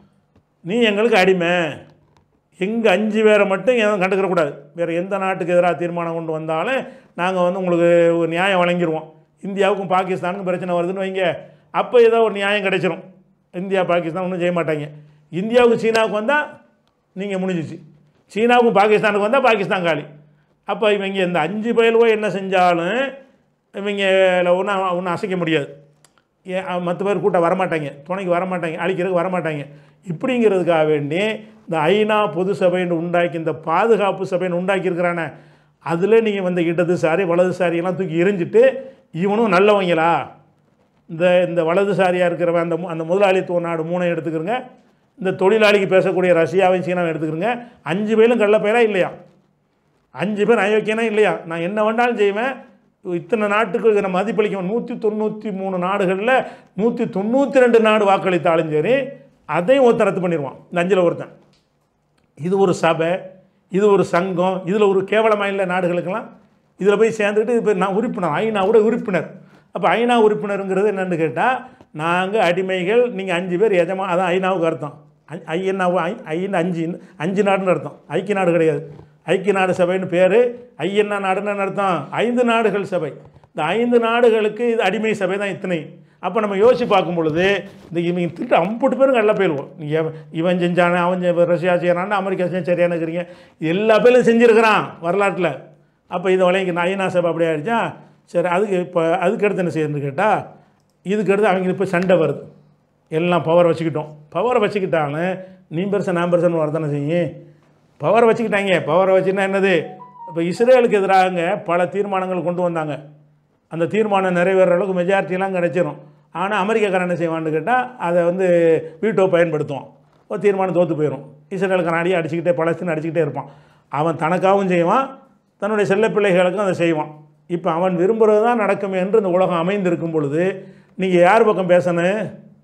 நீ எங்களுக்கு அடிமை எங்கள் அஞ்சு பேரை மட்டும் எதுவும் கண்டுக்கிறக்கூடாது வேறு எந்த நாட்டுக்கு எதிராக தீர்மானம் கொண்டு வந்தாலும் நாங்கள் வந்து உங்களுக்கு ஒரு நியாயம் வழங்கிடுவோம் இந்தியாவுக்கும் பாகிஸ்தானுக்கும் பிரச்சனை வருதுன்னு வைங்க அப்போ ஏதோ ஒரு நியாயம் கிடைச்சிரும் இந்தியா பாகிஸ்தான் ஒன்றும் செய்ய மாட்டாங்க இந்தியாவுக்கும் சீனாவுக்கு வந்தால் நீங்கள் முடிஞ்சிச்சு சீனாவுக்கும் பாகிஸ்தானுக்கு வந்தால் பாகிஸ்தான் காலி அப்போ இவங்க இந்த அஞ்சு பயலுவோ என்ன செஞ்சாலும் இவங்க ஒன்றும் ஒன்றும் அசைக்க முடியாது ஏன் மற்ற பேர் கூட்டம் வரமாட்டாங்க துணைக்கு வரமாட்டாங்க அழிக்கிறதுக்கு வரமாட்டாங்க இப்படிங்கிறதுக்காக வேண்டி இந்த ஐநா பொது சபைன்னு உண்டாக்கி இந்த பாதுகாப்பு சபைன்னு உண்டாக்கியிருக்கிறானே அதில் நீங்கள் வந்து இடதுசாரி வலதுசாரி எல்லாம் தூக்கி எரிஞ்சிட்டு இவனும் நல்லவங்களா இந்த இந்த வலதுசாரியாக இருக்கிறவன் அந்த மு- அந்த முதலாளித்துவ நாடு மூணை எடுத்துக்கிறங்க இந்த தொழிலாளிக்கு பேசக்கூடிய ரஷ்யாவையும் சீனாவை எடுத்துக்கிறோங்க அஞ்சு பேரும் கள்ள பேரா இல்லையா அஞ்சு பேர் அயோக்கியனா இல்லையா நான் என்ன வேண்டாலும் செய்வேன் இத்தனை நாட்டுக்கு நம்ம மதிப்பளிக்க நூற்றி தொண்ணூற்றி மூணு நாடுகளில் நூற்றி தொண்ணூற்றி ரெண்டு நாடு வாக்களித்தாலும் சரி அதையும் ஒருத்தன் ரத்து பண்ணிடுவான் இந்த அஞ்சில் ஒருத்தன் இது ஒரு சபை இது ஒரு சங்கம் இதில் ஒரு கேவலமாக இல்லை நாடுகளுக்கெல்லாம் இதில் போய் சேர்ந்துக்கிட்டு இப்போ நான் உறுப்பினர் ஐநாவோட உறுப்பினர் அப்போ ஐநா உறுப்பினருங்கிறது என்னென்னு கேட்டால் நாங்கள் அடிமைகள் நீங்கள் அஞ்சு பேர் எஜமா அதான் ஐநாவுக்கு அர்த்தம் ஐ- ஐஎன்னாவு ஐ ஐன்னு அஞ்சு அஞ்சு நாடுன்னு அர்த்தம் ஐக்கிய நாடு கிடையாது ஐக்கிய நாடு சபைன்னு பேர் ஐஎன்ஆ நாடுன்னு அர்த்தம் ஐந்து நாடுகள் சபை இந்த ஐந்து நாடுகளுக்கு இது அடிமை சபை தான் இத்தனை அப்போ நம்ம யோசிச்சு பார்க்கும் பொழுது இந்த இவங்க திருட்டு அம்புட்டு பேரும் கல்ல போயிடுவோம் நீங்கள் இவன் செஞ்சானே அவன் செ- ரஷ்யா செய்யறான்னு அமெரிக்கா செஞ்சு சரியான இருக்கிறீங்க எல்லா பேரும் செஞ்சுருக்கிறான் வரலாற்றில் அப்போ இதை வளைங்க ஐநா சபை அப்படி ஆயிடுச்சா சரி அதுக்கு இப்போ அதுக்கு அடுத்து என்ன செய்யணும்னு கேட்டால் இதுக்கு அடுத்து அவங்க இப்போ சண்டை வருது எல்லாம் பவர் வச்சுக்கிட்டோம் பவரை வச்சுக்கிட்டாலும் நீ பெருசன் நான் பெருசன் வரதானே செய்யும் பவரை வச்சுக்கிட்டாங்க பவரை வச்சுன்னா என்னது இப்போ இஸ்ரேலுக்கு எதிராக பல தீர்மானங்கள் கொண்டு வந்தாங்க அந்த தீர்மானம் நிறைவேற அளவுக்கு மெஜாரிட்டிலாம் கிடச்சிரும் ஆனால் அமெரிக்காக்காரன் என்ன செய்வான்னு கேட்டால் அதை வந்து வீட்டோ பயன்படுத்துவான் ஒரு தீர்மானம் தோற்று போயிடும் இஸ்ரேலுக்காரன் அடியே அடிச்சுக்கிட்டே பழசுன்னு அடிச்சுக்கிட்டே இருப்பான் அவன் தனக்காகவும் செய்வான் தன்னுடைய செல்ல பிள்ளைகளுக்கும் அதை செய்வான் இப்போ அவன் விரும்புகிறது தான் நடக்கும் என்று இந்த உலகம் அமைந்திருக்கும் பொழுது நீங்கள் யார் பக்கம் பேசணும்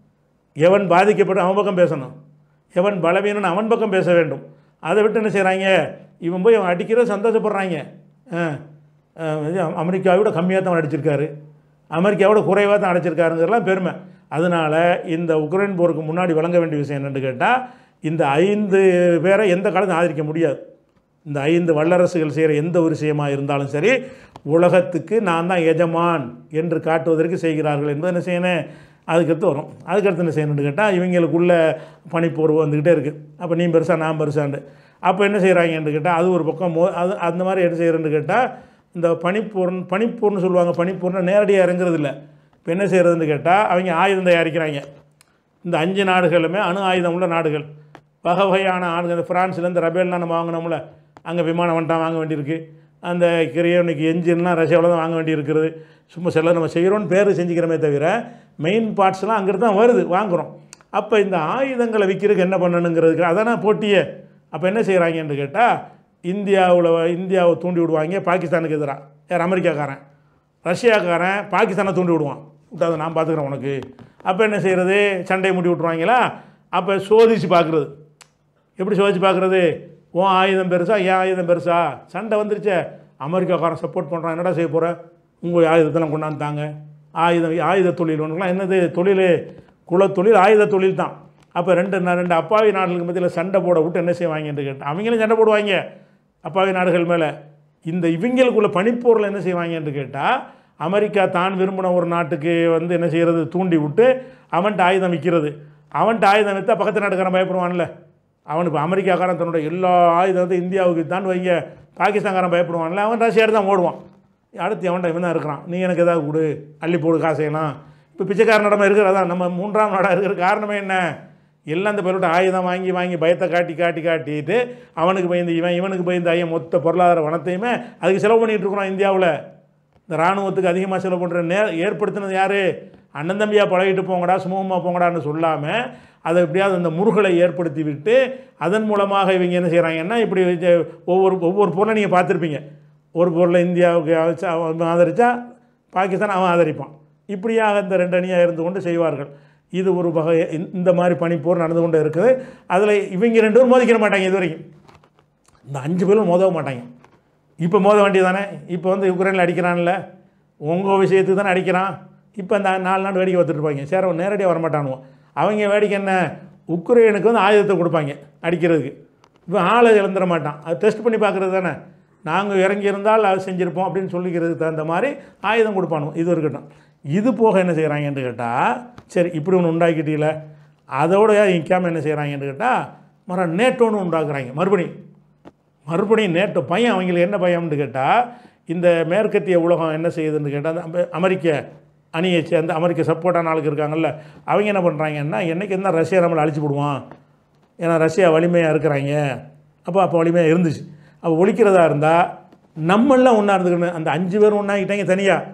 எவன் பாதிக்கப்பட்டு அவன் பக்கம் பேசணும் எவன் பலவீனன் அவன் பக்கம் பேச வேண்டும் அதை விட்டு என்ன செய்கிறாங்க இவன் போய் அவன் அடிக்கிற சந்தோஷப்படுறாங்க ஆ, ஆ, இது அமெரிக்காவை விட கம்மியாக தான் அவன் அடிச்சிருக்காரு அமெரிக்காவோட குறைவாக தான் அடிச்சிருக்காருங்கிறலாம் பெருமை அதனால் இந்த உக்ரைன் போருக்கு முன்னாடி வழங்க வேண்டிய விஷயம் என்னென்னு கேட்டால் இந்த ஐந்து பேரை எந்த காலத்தையும் ஆதரிக்க முடியாது இந்த ஐந்து வல்லரசுகள் செய்கிற எந்த ஒரு விஷயமாக இருந்தாலும் சரி உலகத்துக்கு நான் தான் எஜமான் என்று காட்டுவதற்கு செய்கிறார்கள் என்பது என்ன செய்யணும் அதுக்கடுத்து வரும் அதுக்கடுத்து என்ன செய்யணும்னு கேட்டால் இவங்களுக்குள்ள பனிப்போர்வு வந்துக்கிட்டே இருக்குது அப்போ நீ பெருசா நான் பெருசாண்டு அப்போ என்ன செய்கிறாங்கன்னு கேட்டால் அது ஒரு பக்கம் மோ அது அந்த மாதிரி என்ன செய்கிறேன்னு கேட்டால் இந்த பனிப்போர்னு பனிப்போர்னு சொல்லுவாங்க பனிப்போர்னா நேரடியாக இறங்குறது இல்லை இப்போ என்ன செய்கிறதுன்னு கேட்டால் அவங்க ஆயுதம் தயாரிக்கிறாங்க இந்த அஞ்சு நாடுகளுமே அணு ஆயுதம் உள்ள நாடுகள் வகை வகையான ஆளுங்க இந்த ஃப்ரான்ஸ்லேருந்து ரபேல்லாம் நம்ம வாங்கினோம்ல அங்கே விமானம் வந்துட்டான் வாங்க வேண்டியிருக்கு அந்த கிரையோனிக்கு என்ஜின்லாம் ரஷ்யாவில் தான் வாங்க வேண்டியிருக்கிறது சும்மா சில நம்ம செய்கிறோன்னு பேர் செஞ்சுக்கிறோமே தவிர மெயின் பார்ட்ஸ்லாம் அங்கிட்டு தான் வருது வாங்குகிறோம் அப்போ இந்த ஆயுதங்களை விற்கிறதுக்கு என்ன பண்ணணுங்கிறதுக்கு அதானே போட்டியே அப்போ என்ன செய்கிறாங்கன்னு கேட்டால் இந்தியாவில் இந்தியாவை தூண்டி விடுவாங்க பாகிஸ்தானுக்கு எதிராக யார் அமெரிக்காக்காரன் ரஷ்யாக்காரன் பாகிஸ்தானை தூண்டி விடுவான் விட்டாத நான் பார்த்துக்குறேன் உனக்கு அப்போ என்ன செய்கிறது சண்டையை முடி விட்ருவாங்களா அப்போ சோதிச்சு பார்க்குறது எப்படி சோதிச்சு பார்க்குறது உன் ஆயுதம் பெருசா என் ஆயுதம் பெருசா சண்டை வந்துருச்சே அமெரிக்காக்காரன் சப்போர்ட் பண்ணுறான் என்னடா செய்ய போகிற உங்கள் ஆயுதத்தெல்லாம் கொண்டாந்துட்டாங்க ஆயுதம் ஆயுத தொழில் ஒன்றுலாம் என்னது தொழில் குலத்தொழில் ஆயுத தொழில் தான் அப்போ ரெண்டு நா- ரெண்டு அப்பாவி நாடுகளுக்கு மத்தியில் சண்டை போட விட்டு என்ன செய்வாங்கன்னு கேட்டேன் அவங்களும் சண்டை போடுவாங்க அப்பாவி நாடுகள் மேலே இந்த இவங்களுக்குள்ள பனிப்போரில் என்ன செய்வாங்கன்னு கேட்டால் அமெரிக்கா தான் விரும்பின ஒரு நாட்டுக்கு வந்து என்ன செய்கிறது தூண்டி விட்டு அவன்கிட்ட ஆயுதம் விற்கிறது அவன்கிட்ட ஆயுதம் விற்றா பக்கத்து நாட்டுக்காரன் பயப்படுவான்ல அவனுக்கு இப்போ அமெரிக்காக்காரன் தன்னோட எல்லா ஆயுதத்தையும் இந்தியாவுக்கு தான் வைங்க பாகிஸ்தான்காரன் பயப்படுவான்ல அவன் ரஷ்யாடு தான் ஓடுவான் அடுத்து அவன்கிட்ட இவன் தான் இருக்கிறான் நீ எனக்கு ஏதாவது கொடு அள்ளி போடு காசையெல்லாம் இப்போ பிச்சைக்கார நடமை இருக்கிறதா நம்ம மூன்றாம் நாடாக இருக்கிற காரணமே என்ன எல்லாம் அந்த பேரோட ஆயுதம் வாங்கி வாங்கி பயத்தை காட்டி காட்டி காட்டிட்டு அவனுக்கு பயந்து இவன் இவனுக்கு பயந்து ஐயன் மொத்த பொருளாதார வனத்தையுமே அதுக்கு செலவு பண்ணிகிட்டு இருக்கிறோம் இந்தியாவில் இந்த இராணுவத்துக்கு அதிகமாக செலவு பண்ணுற நே ஏற்படுத்தினது யார் அண்ணன் தம்பியாக பழகிட்டு போங்கடா சுமூகமாக போங்கடான்னு சொல்லாமல் அதை எப்படியாவது அந்த முருகலை ஏற்படுத்தி விட்டு அதன் மூலமாக இவங்க என்ன செய்கிறாங்கன்னா இப்படி இது ஒவ்வொரு ஒவ்வொரு பொருளை நீங்கள் பார்த்துருப்பீங்க ஒரு பொருளை இந்தியாவுக்கு ஆதரிச்சா அவன் ஆதரித்தா பாகிஸ்தான் அவன் ஆதரிப்பான் இப்படியாக இந்த ரெண்டு அணியாக இருந்து கொண்டு செய்வார்கள் இது ஒரு வகை இந்த- இந்த மாதிரி பனிப்போர் நடந்து கொண்டு இருக்குது அதில் இவங்க ரெண்டு பேரும் மோதிக்கிற மாட்டாங்க இது வரைக்கும் இந்த அஞ்சு பேரும் மோதவும் மாட்டாங்க இப்போ மோத வேண்டியதானே இப்போ வந்து உக்ரைனில் அடிக்கிறான்ல உங்கள் விஷயத்துக்கு தானே அடிக்கிறான் இப்போ இந்த நாலு நாள் வேடிக்கை பார்த்துட்டு இருப்பாங்க சரி அவன் நேரடியாக வரமாட்டானுவோம் அவங்க வேடிக்கை என்ன உக்ரைனுக்கு வந்து ஆயுதத்தை கொடுப்பாங்க அடிக்கிறதுக்கு இப்போ ஆளை இழந்துட மாட்டான் அது டெஸ்ட் பண்ணி பார்க்குறது தானே நாங்கள் இறங்கி இருந்தால் அது செஞ்சுருப்போம் அப்படின்னு சொல்லிக்கிறதுக்கு தகுந்த மாதிரி ஆயுதம் கொடுப்பானுவோம் இது இருக்கட்டும் இது போக என்ன செய்கிறாங்கன்னு கேட்டால் சரி இப்படி ஒன்று உண்டாக்கிட்டீங்கள அதோட நிற்காமல் என்ன செய்கிறாங்கன்னு கேட்டால் மர நேட்டோன்னு உண்டாக்குறாங்க மறுபடியும் மறுபடியும் நேற்று பயம் அவங்களுக்கு என்ன பயம்னு கேட்டால் இந்த மேற்கத்திய உலகம் என்ன செய்யுதுன்னு கேட்டால் அந்த அமெ- அமெரிக்க அணியை சேர்ந்த அமெரிக்க சப்போர்ட்டான ஆளுக்கு இருக்காங்கல்ல அவங்க என்ன பண்ணுறாங்கன்னா என்றைக்கு இருந்தால் ரஷ்யா நம்மளை அழிச்சு விடுவான் ஏன்னா ரஷ்யா வலிமையாக இருக்கிறாங்க அப்போ அப்போ வலிமையாக இருந்துச்சு அப்போ ஒழிக்கிறதா இருந்தால் நம்மளாம் ஒன்றா இருந்துக்கணும் அந்த அஞ்சு பேரும் ஒன்றாகிட்டாங்க தனியாக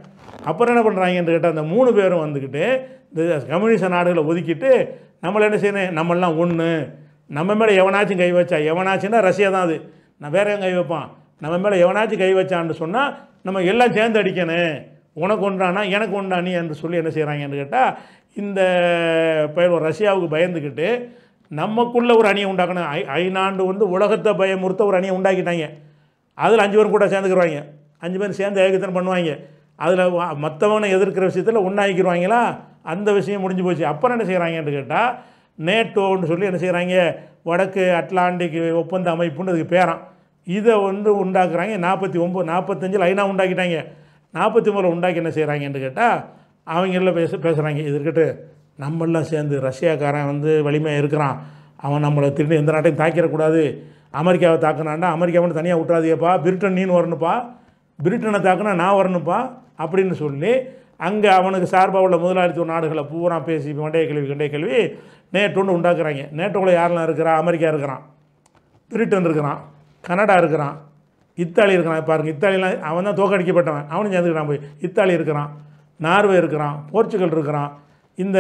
அப்புறம் என்ன பண்ணுறாங்கன்னு கேட்டால் அந்த மூணு பேரும் வந்துக்கிட்டு இந்த கம்யூனிஸ்ட் நாடுகளை ஒதுக்கிட்டு நம்மளை என்ன செய்யணும் நம்மெல்லாம் ஒன்று நம்ம மேலே எவனாச்சும் கை வச்சா எவனாச்சுன்னா ரஷ்யா தான் அது நான் வேற எவன் கை வைப்பான் நம்ம மேலே எவனாச்சும் கை வச்சான்னு சொன்னால் நம்ம எல்லாம் சேர்ந்து அடிக்கணும் உனக்கு ஒன்றானா எனக்கு ஒன்றா நீ என்று சொல்லி என்ன செய்கிறாங்கன்னு கேட்டால் இந்த பயிர் ரஷ்யாவுக்கு பயந்துக்கிட்டு நமக்குள்ள ஒரு அணியை உண்டாக்கணும் ஐ ஐநாண்டு வந்து உலகத்தை பயமுறுத்த ஒரு அணியை உண்டாக்கிட்டாங்க அதில் அஞ்சு பேரும் கூட சேர்ந்துக்கிடுவாங்க அஞ்சு பேர் சேர்ந்து ஏகத்தனம் பண்ணுவாங்க அதில் மற்றவனை எதிர்க்கிற விஷயத்தில் ஒன்றாக்கிடுவாங்களா அந்த விஷயம் முடிஞ்சு போச்சு அப்புறம் என்ன செய்கிறாங்கன்னு கேட்டால் நேட்டோன்னு சொல்லி என்ன செய்கிறாங்க வடக்கு அட்லாண்டிக் ஒப்பந்த அமைப்புன்னு அதுக்கு பேரான் இதை வந்து உண்டாக்குறாங்க நாற்பத்தி ஒம்பது நாற்பத்தஞ்சில் ஐநா உண்டாக்கிட்டாங்க நாற்பத்தி ஒம்பதில் உண்டாக்கி என்ன செய்கிறாங்கன்னு கேட்டால் அவங்கள பேச பேசுகிறாங்க இது இருக்கட்டு நம்மெல்லாம் சேர்ந்து ரஷ்யாக்காரன் வந்து வலிமையாக இருக்கிறான் அவன் நம்மளை திரும்பி எந்த நாட்டையும் தாக்கிடக்கூடாது அமெரிக்காவை தாக்கினாண்டா அமெரிக்காவை மட்டும் தனியாக விட்றாதீப்பா பிரிட்டன் நீனு வரணுப்பா பிரிட்டனை தாக்குனா நான் வரணுப்பா அப்படின்னு சொல்லி அங்கே அவனுக்கு சார்பாக உள்ள முதலாளித்துவ நாடுகளை பூரா பேசி மண்டைய கேள்வி கண்டைய கேள்வி நேட்டோன்னு உண்டாக்குறாங்க நேட்டோவில் யாரெல்லாம் இருக்கிறா அமெரிக்கா இருக்கிறான் பிரிட்டன் இருக்கிறான் கனடா இருக்கிறான் இத்தாலி இருக்கிறான் பாருங்க இத்தாலிலாம் அவன் தான் தோக்கடிக்கப்பட்டவன் அவனும் சேர்ந்துக்கிறான் போய் இத்தாலி இருக்கிறான் நார்வே இருக்கிறான் போர்ச்சுகல் இருக்கிறான் இந்த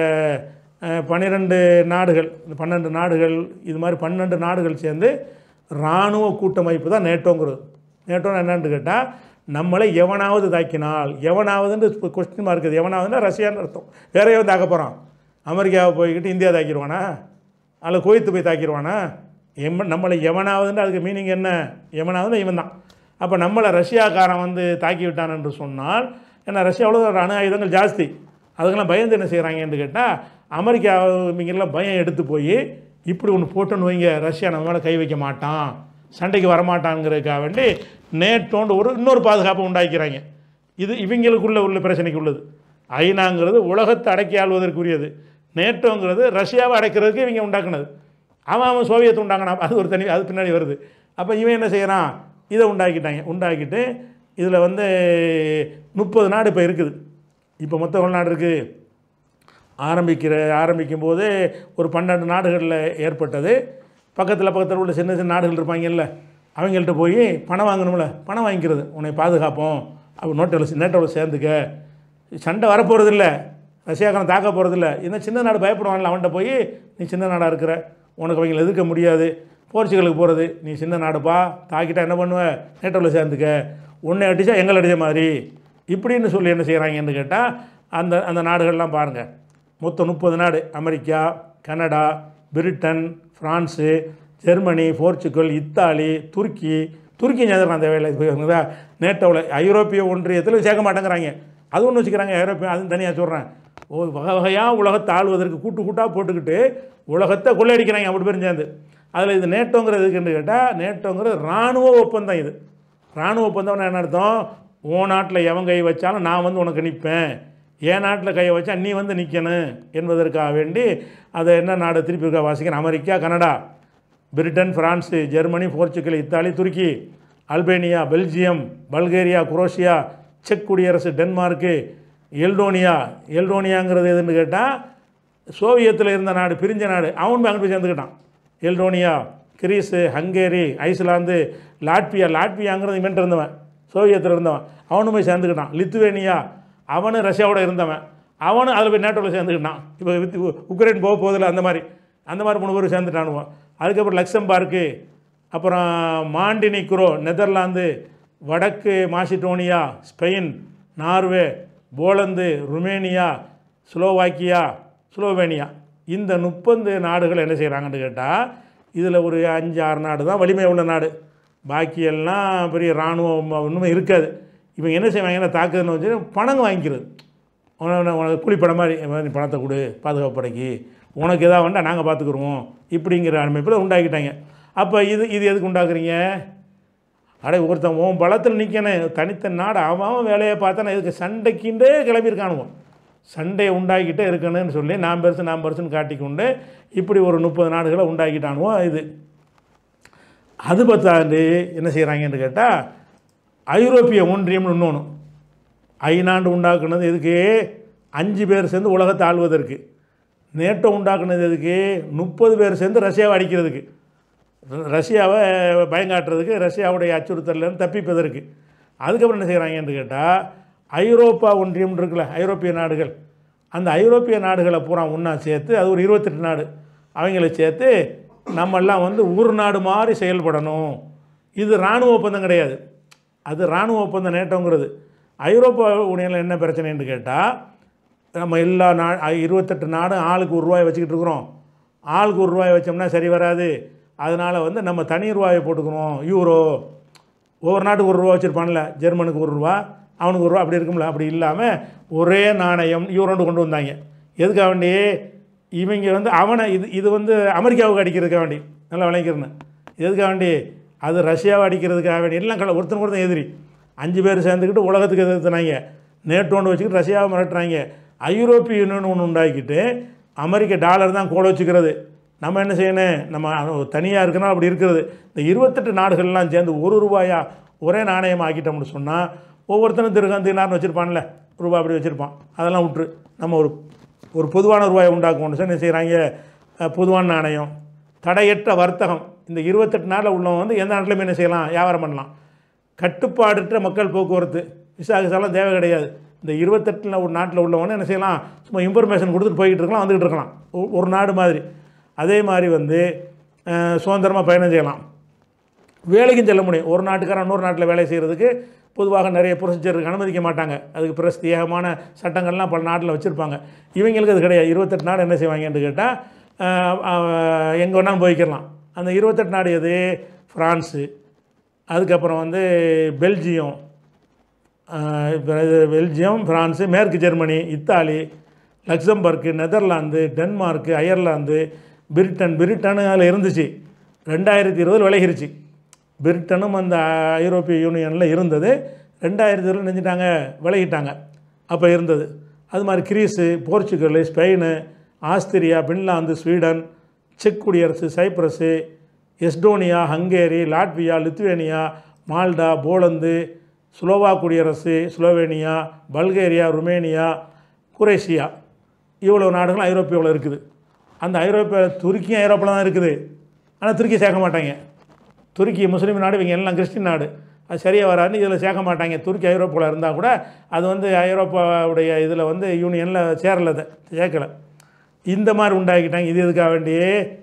அஹ், பன்னிரெண்டு நாடுகள் இந்த பன்னெண்டு நாடுகள் இது மாதிரி பன்னெண்டு நாடுகள் சேர்ந்து இராணுவ கூட்டமைப்பு தான் நேட்டோங்கிறது நேட்டோன்னு என்னன்னு கேட்டால் நம்மளை எவனாவது தாக்கினால் எவனாவதுன்னு கொஸ்டின் மார்க் இருக்குது எவனாவதுன்னா ரஷ்யான்னு அர்த்தம் வேற எவன் தாக்க போகிறான் அமெரிக்காவை போய்கிட்டு இந்தியா தாக்கிடுவானா அல்ல குவைத்து போய் தாக்கிடுவானா எம் நம்மளை எவனாவதுன்னு அதுக்கு மீனிங் என்ன எவனாவதுன்னா இவன் தான் அப்போ நம்மளை ரஷ்யாக்காரன் வந்து தாக்கி விட்டான் என்று சொன்னால் ஏன்னா ரஷ்யாவில் அணு ஆயுதங்கள் ஜாஸ்தி அதுக்கெல்லாம் பயந்து என்ன செய்கிறாங்கன்னு கேட்டால் அமெரிக்கா இவங்கெல்லாம் பயம் எடுத்து போய் இப்படி ஒன்று போட்டுன்னு வைங்க ரஷ்யா நம்ம மேலே கை வைக்க மாட்டான் சண்டைக்கு வரமாட்டாங்கிறதுக்காக வேண்டி நேட்டோண்டு ஒரு இன்னொரு பாதுகாப்பை உண்டாக்கிறாங்க இது இவங்களுக்குள்ள உள்ள பிரச்சனைக்கு உள்ளது ஐநாங்கிறது உலகத்தை அடக்கி ஆள்வதற்குரியது நேட்டோங்கிறது ரஷ்யாவை அடைக்கிறதுக்கு இவங்க உண்டாக்குனது அவன் அவன் சோவியத் உண்டாங்கினா அது ஒரு தனி அது பின்னாடி வருது அப்போ இவன் என்ன செய்கிறான் இதை உண்டாக்கிட்டாங்க உண்டாக்கிட்டு இதில் வந்து முப்பது நாடு இப்போ இருக்குது இப்போ மொத்தம் எவ்வளோ நாடு இருக்குது ஆரம்பிக்கிற ஆரம்பிக்கும் போது ஒரு பன்னெண்டு நாடுகளில் ஏற்பட்டது பக்கத்தில் பக்கத்தில் உள்ள சின்ன சின்ன நாடுகள் இருப்பாங்கல்ல அவங்கள்ட்ட போய் பணம் வாங்கணும்ல பணம் வாங்கிக்கிறது உன்னை பாதுகாப்போம் அவன் நோட்டில் நேட்டோவில் சேர்ந்துக்க சண்டை வரப்போகிறது இல்லை ரஷ்யாக்காரன் தாக்க போகிறதில்ல இந்த சின்ன நாடு பயப்படுவான்ல அவன்கிட்ட போய் நீ சின்ன நாடாக இருக்கிற உனக்கு அவங்களை எதிர்க்க முடியாது போர்ச்சுகலுக்கு போகிறது நீ சின்ன நாடுப்பா தாக்கிட்டா என்ன பண்ணுவ நேட்டோவில் சேர்ந்துக்க உன்னை அடித்தா எங்களை அடித்த மாதிரி இப்படின்னு சொல்லி என்ன செய்கிறாங்கன்னு கேட்டால் அந்த அந்த நாடுகள்லாம் பாருங்கள் மொத்தம் முப்பது நாடு America Canada Britain France Germany Portugal Italy Turkey Turkey சேர்ந்துருக்கான் அந்த வேலை நேட்டோவில் ஐரோப்பிய ஒன்றியத்தில் சேர்க்க மாட்டேங்கிறாங்க அது ஒன்று வச்சுக்கிறாங்க ஐரோப்பிய அதுவும் தனியாக சொல்கிறேன் ஓ வகை வகையாக உலகத்தை ஆளுவதற்கு கூட்டு கூட்டாக போட்டுக்கிட்டு உலகத்தை கொள்ளையடிக்கிறாங்க அப்படி பேரும் சேர்ந்து அதில் இது நேட்டோங்கிறது எதுக்குன்னு கேட்டால் நேட்டோங்கிறது இராணுவ ஒப்பந்தம் இது இராணுவ ஒப்பந்தம்னா என்ன அர்த்தம் உன் நாட்டில் எவன் கை வச்சாலும் நான் வந்து உனக்கு நிற்பேன் என் நாட்டில் கையை வச்சா நீ வந்து நிற்கணும் என்பதற்காக வேண்டி அதை என்ன நாடு திருப்பி இருக்கா வாசிக்கிறேன் America Canada Britain France Germany Portugal Italy Turkey Albania Belgium Bulgaria Croatia செக் குடியரசு டென்மார்க்கு எல்டோனியா எல்டோனியாங்கிறது எதுன்னு கேட்டால் சோவியத்தில் இருந்த நாடு பிரிஞ்ச நாடு அவன் அங்கே போய் சேர்ந்துக்கிட்டான் Estonia Greece Hungary Iceland Latvia லாட்வியாங்கிறது இவன்ட்டு இருந்தவன் சோவியத்தில் இருந்தவன் அவனும் போய் சேர்ந்துக்கிட்டான் லித்துவேனியா அவனும் ரஷ்யாவோட இருந்தவன் அவனும் அதில் போய் நேட்டோவில் சேர்ந்துக்கிட்டான் இப்போ வித் உக்ரைன் போக போதில்ல அந்த மாதிரி அந்த மாதிரி மூணு பேர் சேர்ந்துட்டானுவோம் அதுக்கப்புறம் லக்சம்பார்க்கு அப்புறம் மாண்டினிக்ரோ நெதர்லாந்து வடக்கு Macedonia Spain Norway Poland Romania Slovakia Slovenia இந்த முப்பது நாடுகள் என்ன செய்கிறாங்கன்னு கேட்டால் இதில் ஒரு அஞ்சு ஆறு நாடு தான் வலிமை உள்ள நாடு பாக்கி எல்லாம் பெரிய இராணுவம் ஒன்றுமே இருக்காது இவங்க என்ன செய்வாங்கன்னா தாக்குதுன்னு வச்சு பணம் வாங்கிக்கிறது உன- உனக்கு கூலிப்படம் மாதிரி இந்த மாதிரி பணத்தை கொடு பாதுகாப்பு படைக்கு உனக்கு எதாவது வேண்டாம் நாங்கள் பார்த்துக்குருவோம் இப்படிங்கிற அமைப்பில் உண்டாக்கிட்டாங்க அப்போ இது இது எதுக்கு உண்டாக்குறீங்க அடே ஒருத்தன் உன் பலத்தில் நிற்கணும் தனித்த நாடு அவன் அவன் வேலையை பார்த்தா இதுக்கு சண்டைக்குண்டே கிளம்பியிருக்கானுவோம் சண்டையை உண்டாக்கிட்டே இருக்கணும்னு சொல்லி நான் பெருசு நான் பெருசுன்னு காட்டிக்கொண்டு இப்படி ஒரு முப்பது நாடுகளை உண்டாக்கிட்டானுவோ இது அது பத்தாண்டு என்ன செய்கிறாங்கன்னு கேட்டால் ஐரோப்பிய ஒன்றியம்னு இன்னொன்று ஐநாண்டு உண்டாக்குனது எதுக்கு அஞ்சு பேர் சேர்ந்து உலகத்தை ஆள்வதற்கு நேட்டோ உண்டாக்குனது எதுக்கு முப்பது பேர் சேர்ந்து ரஷ்யாவை அடிக்கிறதுக்கு ர- ரஷ்யாவை பயங்காட்டுறதுக்கு ரஷ்யாவுடைய அச்சுறுத்தலேருந்து தப்பிப்பதற்கு அதுக்கப்புறம் என்ன செய்கிறாங்கன்னு கேட்டால் ஐரோப்பா ஒன்றியம் இருக்குல்ல ஐரோப்பிய நாடுகள் அந்த ஐரோப்பிய நாடுகளை பூரா ஒன்றா சேர்த்து அது ஒரு இருபத்தெட்டு நாடு அவங்கள சேர்த்து நம்மெல்லாம் வந்து ஒரு நாடு மாதிரி செயல்படணும் இது இராணுவ ஒப்பந்தம் கிடையாது அது இராணுவ ஒப்பந்தம் நேட்டோங்கிறது ஐரோப்பா யூனியனில் என்ன பிரச்சனைன்னு கேட்டால் நம்ம எல்லா நா இருபத்தெட்டு நாடும் ஆளுக்கு ஒரு ரூபாய் வச்சுக்கிட்டு இருக்கிறோம் ஆளுக்கு ஒரு ரூபாய் வச்சோம்னா சரி வராது அதனால் வந்து நம்ம தனி ரூபாயை போட்டுக்கணும் யூரோ ஒவ்வொரு நாட்டுக்கு ஒரு ரூபா வச்சுருப்பான்ல ஜெர்மனுக்கு ஒரு ரூபா அவனுக்கு ஒரு ரூபா அப்படி இருக்கும்ல அப்படி இல்லாமல் ஒரே நாணயம் யூரோண்டு கொண்டு வந்தாங்க எதுக்காக வேண்டி இவங்க வந்து அவனை இது இது வந்து அமெரிக்காவுக்கு அடிக்கிறதுக்காக வேண்டி நல்லா விளைக்கிறேன்னு எதுக்காக வேண்டி அது ரஷ்யாவை அடிக்கிறதுக்காக வேண்டி எல்லாம் கல ஒருத்தன் ஒருத்தன் எதிரி அஞ்சு பேர் சேர்ந்துக்கிட்டு உலகத்துக்கு எதிர்த்துனாங்க நேட்டோண்டு வச்சுக்கிட்டு ரஷ்யாவை மிரட்டுறாங்க ஐரோப்பிய யூனியன் ஒன்று உண்டாக்கிட்டு அமெரிக்க டாலர் தான் கூட வச்சுக்கிறது நம்ம என்ன செய்யணும் நம்ம தனியாக இருக்கணும் அப்படி இருக்கிறது இந்த இருபத்தெட்டு நாடுகள்லாம் சேர்ந்து ஒரு ரூபாயா ஒரே நாணயம் ஆக்கிட்டோம்னு சொன்னால் ஒவ்வொருத்தனும் திருகம் தினார்னு வச்சுருப்பான்ல ரூபா அப்படி வச்சுருப்பான் அதெல்லாம் விட்டுரு நம்ம ஒரு ஒரு பொதுவான ரூபாயை உண்டாக்கணும்னு சொல்லி என்ன செய்கிறாங்க அஹ், பொதுவான நாணயம் தடையற்ற வர்த்தகம் இந்த இருபத்தெட்டு நாளில் உள்ளவன் வந்து எந்த நாட்டிலையுமே என்ன செய்யலாம் வியாபாரம் பண்ணலாம் கட்டுப்பாடற்ற மக்கள் போக்குவரத்து விசா விசாலாம் தேவை கிடையாது இந்த இருபத்தெட்டில் ஒரு நாட்டில் உள்ளவன என்ன செய்யலாம் சும்மா இன்ஃபர்மேஷன் கொடுத்துட்டு போய்கிட்டு இருக்கலாம் வந்துக்கிட்டு இருக்கலாம் ஒ- ஒரு நாடு மாதிரி அதே மாதிரி வந்து சுதந்திரமாக பயணம் செய்யலாம் வேலைக்கும் செல்ல முடியும் ஒரு நாட்டுக்காரன் இன்னொரு நாட்டில் வேலை செய்கிறதுக்கு பொதுவாக நிறைய ப்ரொசீஜருக்கு அனுமதிக்க மாட்டாங்க அதுக்கு பிரஸ்தியகமான சட்டங்கள்லாம் பல நாட்டில் வச்சுருப்பாங்க இவங்களுக்கு அது கிடையாது இருபத்தெட்டு நாடு என்ன செய்வாங்கன்னு கேட்டால் எங்கே வேணாலும் போய்க்கலாம் அந்த இருபத்தெட்டு நாடு எது ஃப்ரான்ஸு அதுக்கப்புறம் வந்து பெல்ஜியம் ஆஹ் இப்ப இது பெல்ஜியம் பிரான்ஸு மேற்கு Germany Italy Luxembourg Netherlands Denmark Ireland Britain Britain அதில் இருந்துச்சு ரெண்டாயிரத்தி இருபது விலகிருச்சு பிரிட்டனும் அந்த ஐரோப்பிய யூனியனில் இருந்தது ரெண்டாயிரத்தி இருபது நினைச்சிட்டாங்க விலகிட்டாங்க அப்போ இருந்தது அது மாதிரி Greece Portugal Spain Austria Finland Sweden செக் குடியரசு Cyprus Estonia Hungary Latvia Lithuania Malta Poland ஸ்லோவா குடியரசு ஸ்லோவேனியா பல்கேரியா ருமேனியா குரேஷியா இவ்வளோ நாடுகளும் ஐரோப்பியாவில் இருக்குது அந்த ஐரோப்பிய துருக்கியும் ஐரோப்பில் தான் இருக்குது ஆனால் துருக்கி சேர்க்க மாட்டாங்க துருக்கி முஸ்லீம் நாடு இவங்க எல்லாம் கிறிஸ்டின் நாடு அது சரியாக வராதுன்னு இதில் சேர்க்க மாட்டாங்க துருக்கி ஐரோப்பாவில் இருந்தால் கூட அது வந்து ஐரோப்பாவுடைய இதில் வந்து யூனியனில் சேரலை அது, சேர்க்கலை இந்த மாதிரி உண்டாக்கிட்டாங்க இது எதுக்காக வேண்டி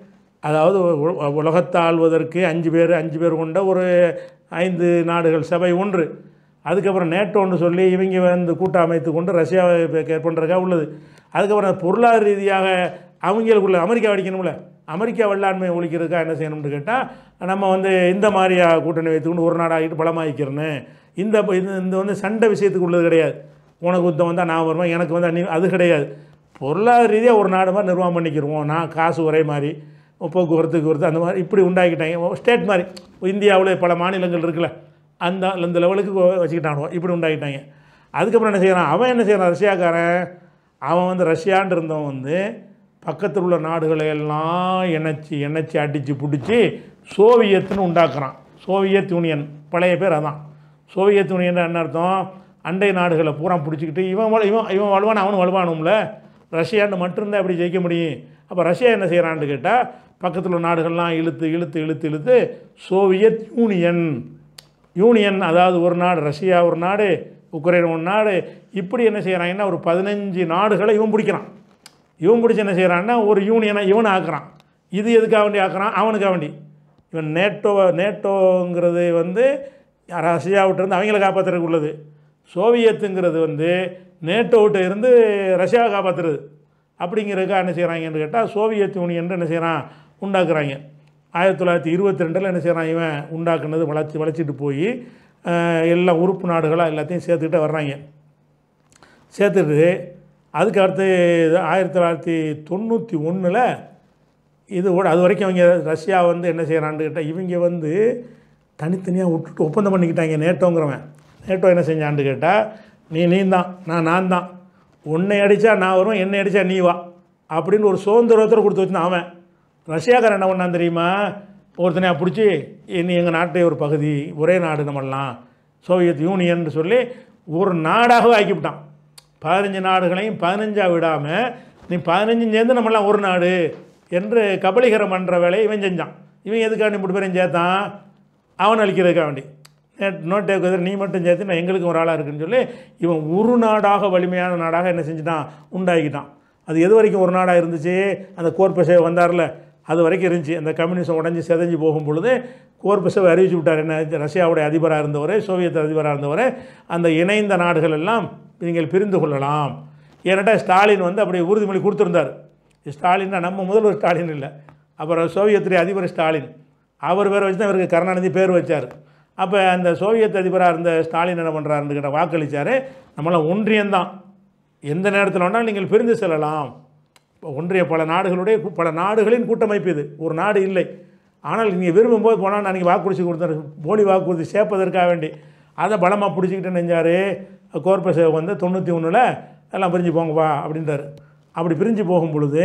அதாவது உ- உலகத்தை ஆள்வதற்கு அஞ்சு பேர் அஞ்சு பேர் கொண்ட ஒரு ஐந்து நாடுகள் சபை ஒன்று அதுக்கப்புறம் நேட்டோன்னு சொல்லி இவங்க வந்து கூட்டம் அமைத்து கொண்டு ரஷ்யாவை பண்ணுறதுக்காக உள்ளது அதுக்கப்புறம் பொருளாதார ரீதியாக அவங்களுக்குள்ள அமெரிக்கா அடிக்கணும்ல அமெரிக்கா வெள்ளாண்மை ஒழிக்கிறதுக்காக என்ன செய்யணும்னு கேட்டால் நம்ம வந்து இந்த மாதிரியா கூட்டணி வைத்துக்கொண்டு ஒரு நாடாகிட்டு பலமாகிக்கிறேன்னு இந்த இது இந்த வந்து சண்டை விஷயத்துக்கு உள்ளது கிடையாது உனக்கு யுத்தம் வந்தால் நான் வருவேன் எனக்கு வந்து நீ அது கிடையாது பொருளாதார ரீதியாக ஒரு நாடு மாதிரி நிர்வாகம் பண்ணிக்கிருவோம் நான் காசு ஒரே மாதிரி போக்குவரத்துக்கு வருது அந்த மாதிரி இப்படி உண்டாக்கிட்டாங்க ஸ்டேட் மாதிரி இந்தியாவில் பல மாநிலங்கள் இருக்குல்ல அந்த அந்த லெவலுக்கு வச்சுக்கிட்டானுவோம் இப்படி உண்டாக்கிட்டாங்க அதுக்கப்புறம் என்ன செய்யறான் அவன் என்ன செய்யறான் ரஷ்யாக்காரன் அவன் வந்து ரஷ்யான்னு இருந்தவன் வந்து பக்கத்தில் உள்ள நாடுகளை எல்லாம் இணைச்சி இணைச்சி அடித்து பிடிச்சி சோவியத்துன்னு உண்டாக்குறான் சோவியத் யூனியன் பழைய பேர் அதான் சோவியத் யூனியன் என்ன அர்த்தம் அண்டை நாடுகளை பூரா பிடிச்சிக்கிட்டு இவன் வலு- இவன் இவன் வலுவான் அவனும் வலுவானும்ல ரஷ்யான்னு மட்டும்தான் அப்படி ஜெயிக்க முடியும் அப்போ ரஷ்யா என்ன செய்கிறான்னு கேட்டால் பக்கத்தில் உள்ள நாடுகள்லாம் இழுத்து இழுத்து இழுத்து இழுத்து சோவியத் யூனியன் யூனியன் அதாவது ஒரு நாடு ரஷ்யா ஒரு நாடு உக்ரைன் ஒரு நாடு இப்படி என்ன செய்கிறாங்கன்னா ஒரு பதினஞ்சு நாடுகளை இவன் பிடிக்கிறான் இவன் பிடிச்சி என்ன செய்கிறான்னா ஒரு யூனியனை இவன் ஆக்குறான் இது எதுக்காக வேண்டி ஆக்குறான் அவனுக்காக வேண்டி இவன் நேட்டோ நேட்டோங்கிறது வந்து ரஷ்யாவிட்ட இருந்து அவங்கள காப்பாற்றுறதுக்கு உள்ளது சோவியத்துங்கிறது வந்து நேட்டோவிட்ட இருந்து ரஷ்யாவை காப்பாற்றுறது அப்படிங்கிறதுக்காக என்ன செய்கிறாங்கன்னு கேட்டால் சோவியத் யூனியன் என்ன செய்கிறான் உண்டாக்குறாங்க ஆயிரத்தி தொள்ளாயிரத்தி இருபத்தி ரெண்டில் என்ன செய்கிறான் இவன் உண்டாக்குனது வளர்ச்சி வளர்ச்சிட்டு போய் அஹ், எல்லா உறுப்பு நாடுகளாக எல்லாத்தையும் சேர்த்துக்கிட்டே வர்றாங்க சேர்த்துட்டு அதுக்கு அடுத்து ஆயிரத்தி தொள்ளாயிரத்தி தொண்ணூற்றி ஒன்றில் இது கூட அது வரைக்கும் அவங்க ரஷ்யா வந்து என்ன செய்கிறான்னு கேட்டால் இவங்க வந்து தனித்தனியாக விட்டுட்டு ஒப்பந்தம் பண்ணிக்கிட்டாங்க நேட்டோங்கிறவன் நேட்டோ என்ன செஞ்சான்னு கேட்டால் நீ நீ தான் நான் நான் தான் உன்னை அடித்தா நான் வருவேன் என்னை அடித்தா நீ வா அப்படின்னு ஒரு சுதந்திரத்தை கொடுத்து வச்சுருந்தான் அவன் ரஷ்யாக்காரன் என்ன பண்ணான் தெரியுமா ஒருத்தனையாக பிடிச்சி நீ எங்கள் நாட்டை ஒரு பகுதி ஒரே நாடு நம்மளாம் சோவியத் யூனியன் சொல்லி ஒரு நாடாகவே ஆக்கிவிட்டான் பதினஞ்சு நாடுகளையும் பதினஞ்சாக விடாமல் நீ பதினஞ்சும் சேர்ந்து நம்மளாம் ஒரு நாடு என்று கபலீகரம் பண்ணுற வேலையை இவன் செஞ்சான் இவன் எதுக்காக நீ இப்படி பேரையும் சேர்த்தான் அவன் அழிக்கிறதுக்காக வேண்டி நோ டேக் எதிர் நீ மட்டும் சேர்த்து நான் எங்களுக்கு ஒரு ஆளாக இருக்குன்னு சொல்லி இவன் ஒரு நாடாக வலிமையான நாடாக என்ன செஞ்சுட்டான் உண்டாக்கிட்டான் அது எது வரைக்கும் ஒரு நாடாக இருந்துச்சு அந்த கோர்பசே வந்தார்ல அது வரைக்கும் இருந்துச்சு அந்த கம்யூனிசம் உடஞ்சி செதஞ்சு போகும் பொழுது கோர்பசவை அறிவிச்சு விட்டார் என்ன ரஷ்யாவுடைய அதிபராக இருந்தவர் சோவியத் அதிபராக இருந்தவர் அந்த இணைந்த நாடுகள் எல்லாம் நீங்கள் பிரிந்து கொள்ளலாம் ஏன்னாட்டா ஸ்டாலின் வந்து அப்படி உறுதிமொழி கொடுத்துருந்தார் ஸ்டாலின்னா நம்ம முதல்வர் ஸ்டாலின் இல்லை அப்புறம் சோவியத்துடைய அதிபர் ஸ்டாலின் அவர் பேரை வச்சு தான் இவருக்கு கருணாநிதி பேர் வச்சார் அப்போ அந்த சோவியத் அதிபராக இருந்த ஸ்டாலின் என்ன பண்ணுறாருன்னு கேட்ட வாக்களித்தார் நம்மளாம் ஒன்றியம்தான் எந்த நேரத்தில் வேணாலும் நீங்கள் பிரிந்து செல்லலாம் இப்போ ஒன்றிய பல நாடுகளுடைய கு- பல நாடுகளின் கூட்டமைப்பு இது ஒரு நாடு இல்லை ஆனால் நீங்கள் விரும்பும்போது போனால் நான் நீங்கள் வாக்குறுதி கொடுத்தாரு போலி வாக்குறுதி சேர்ப்பதற்காக வேண்டி அதை பலமாக பிடிச்சிக்கிட்டு நெஞ்சார் கோர்பஸை வந்து தொண்ணூற்றி ஒன்றில் எல்லாம் பிரிஞ்சு போங்கப்பா அப்படின்றாரு அப்படி பிரிஞ்சு போகும் பொழுது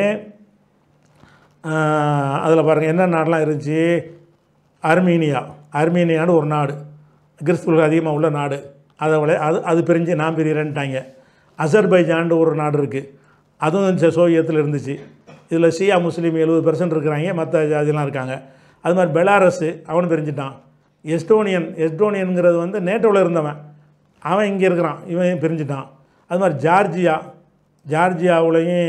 அதில் பாருங்கள் என்ன நாடெலாம் இருந்துச்சு அர்மீனியா அர்மீனியான்னு ஒரு நாடு கிறிஸ்துவர்கள் அதிகமாக உள்ள நாடு அதை விட அது அது பிரிஞ்சு நான் பிரியறேன்ட்டாங்க அசர்பைஜான்னு ஒரு நாடு இருக்குது அதுவும் ச- சோவியத்தில் இருந்துச்சு இதில் ஷியா முஸ்லீம் எழுபது பெர்சன்ட் இருக்கிறாங்க மற்ற ஜாதிலாம் இருக்காங்க அது மாதிரி பெலாரஸு அவன் பிரிஞ்சிட்டான் எஸ்டோனியன் எஸ்டோனியனுங்கிறது வந்து நேட்டோவில் இருந்தவன் அவன் இங்கே இருக்கிறான் இவன் பிரிஞ்சிட்டான் அது மாதிரி ஜார்ஜியா ஜார்ஜியாவுலையும்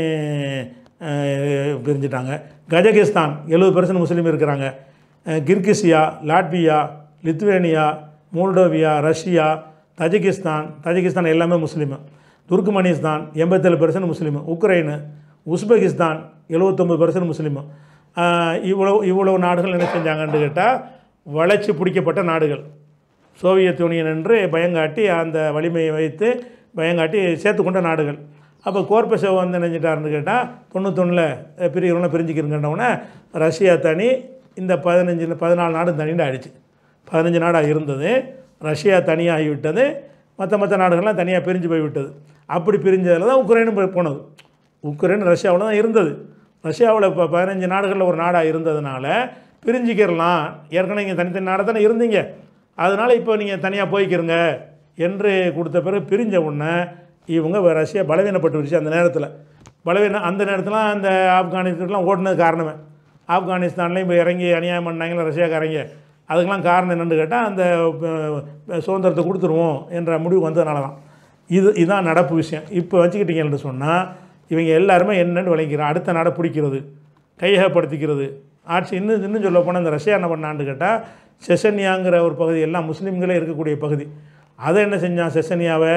அஹ், பிரிஞ்சிட்டாங்க கஜகிஸ்தான் எழுபது பெர்சன்ட் முஸ்லீம் இருக்கிறாங்க அஹ், Kirghizia Latvia Lithuania Moldova Russia Tajikistan Tajikistan எல்லாமே முஸ்லீமு துர்க்மனிஸ்தான் எண்பத்தேழு பெர்சன்ட் முஸ்லீமு உக்ரைனு உஸ்பெகிஸ்தான் எழுபத்தொம்பது பெர்சன்ட் முஸ்லீமு ஆஹ் இவ்வளோ இவ்வளவு நாடுகள் என்ன செஞ்சாங்கன்னு கேட்டால் வளைச்சி பிடிக்கப்பட்ட நாடுகள் சோவியத் யூனியன் என்று பயங்காட்டி அந்த வலிமையை வைத்து பயங்காட்டி சேர்த்துக்கொண்ட நாடுகள் அப்போ கோர்பசேவ் வந்து நினைஞ்சிட்டாருன்னு கேட்டால் தொண்ணூத்தொன்னில் பிரிக்கிறவங்கள பிரிஞ்சுக்கிறங்கன்னவுடனே ரஷ்யா தனி இந்த பதினஞ்சு பதினாலு நாடு தனின்னு ஆயிடுச்சு பதினஞ்சு நாடாக இருந்தது ரஷ்யா தனியாக ஆகிவிட்டது மற்ற மற்ற நாடுகள்லாம் தனியாக பிரிஞ்சு போய்விட்டது அப்படி பிரிஞ்சதில் தான் உக்ரைனும் போய் போனது உக்ரைன் ரஷ்யாவில் தான் இருந்தது ரஷ்யாவில் இப்போ பதினஞ்சு நாடுகளில் ஒரு நாடாக இருந்ததுனால பிரிஞ்சுக்கிறலாம் ஏற்கனவே இங்கே தனித்தனி நாடாக தானே இருந்தீங்க அதனால் இப்போ நீங்கள் தனியாக போய்க்கிறங்க என்று கொடுத்த பிறகு பிரிஞ்ச உடனே இவங்க வ- ரஷ்யா பலவீனப்பட்டு விடுச்சு அந்த நேரத்தில் பலவீனம் அந்த நேரத்தில் அந்த ஆப்கானிஸ்தான்லாம் ஓடினது காரணமே ஆப்கானிஸ்தான்லேயும் இப்போ இறங்கி அநியாயம் பண்ணாங்களே ரஷ்யாக்காரங்க அதுக்கெல்லாம் காரணம் என்னென்னு கேட்டால் அந்த அஹ், சுதந்திரத்தை கொடுத்துருவோம் என்ற முடிவு வந்ததுனால தான் இது இதுதான் நடப்பு விஷயம் இப்போ வச்சுக்கிட்டீங்கன்னு சொன்னால் இவங்க எல்லாருமே என்னென்னு விளங்கிறான் அடுத்த நாடை பிடிக்கிறது கையகப்படுத்திக்கிறது ஆட்சி இன்னும் இன்னும் சொல்ல போனால் இந்த ரஷ்யா என்ன பண்ணான்னு கேட்டால் செசன்யாங்கிற ஒரு பகுதி எல்லாம் முஸ்லீம்களே இருக்கக்கூடிய பகுதி அதை என்ன செஞ்சான் செசன்யாவை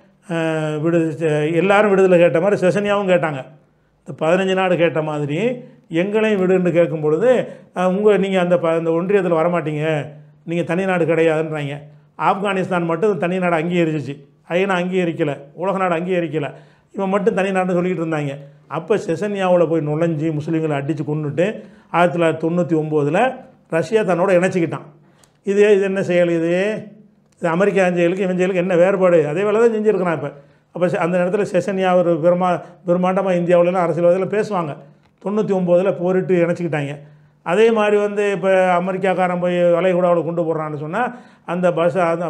அஹ், விடு எல்லாரும் விடுதலை கேட்ட மாதிரி செசன்யாவும் கேட்டாங்க இந்த பதினஞ்சு நாடு கேட்ட மாதிரி எங்களையும் விடுன்னு கேட்கும் பொழுது உங்கள் நீங்கள் அந்த ப அந்த ஒன்றியத்தில் வரமாட்டீங்க நீங்கள் தனி நாடு கிடையாதுன்றாங்க ஆப்கானிஸ்தான் மட்டும் தனி நாடு அங்கீகரிச்சிச்சு ஐநா அங்கீகரிக்கலை உலக நாடு அங்கீகரிக்கலை இவன் மட்டும் தனி நாடுன்னு சொல்லிக்கிட்டு இருந்தாங்க அப்போ செசன்யாவில் போய் நுழைஞ்சி முஸ்லீம்களை அடித்து கொண்டுட்டு ஆயிரத்தி தொள்ளாயிரத்தி தொண்ணூற்றி ஒம்போதில் ரஷ்யா தன்னோட இணைச்சிக்கிட்டான் இது இது என்ன செயல் இது இது அமெரிக்கா செயலுக்கு இவன் செயலுக்கு என்ன வேறுபாடு அதே வேலை தான் செஞ்சுருக்கிறான் இப்போ அப்போ அந்த நேரத்தில் செசன்யா ஒரு பெருமா பெருமாண்டமாக இந்தியாவிலலாம் அரசியல்வாதியில் பேசுவாங்க தொண்ணூற்றி ஒம்போதில் போரிட்டு இணைச்சிக்கிட்டாங்க அதே மாதிரி வந்து இப்போ அமெரிக்காக்காரன் போய் வளைகுடாவில் கொண்டு போடுறான்னு சொன்னால் அந்த பஸ் அந்த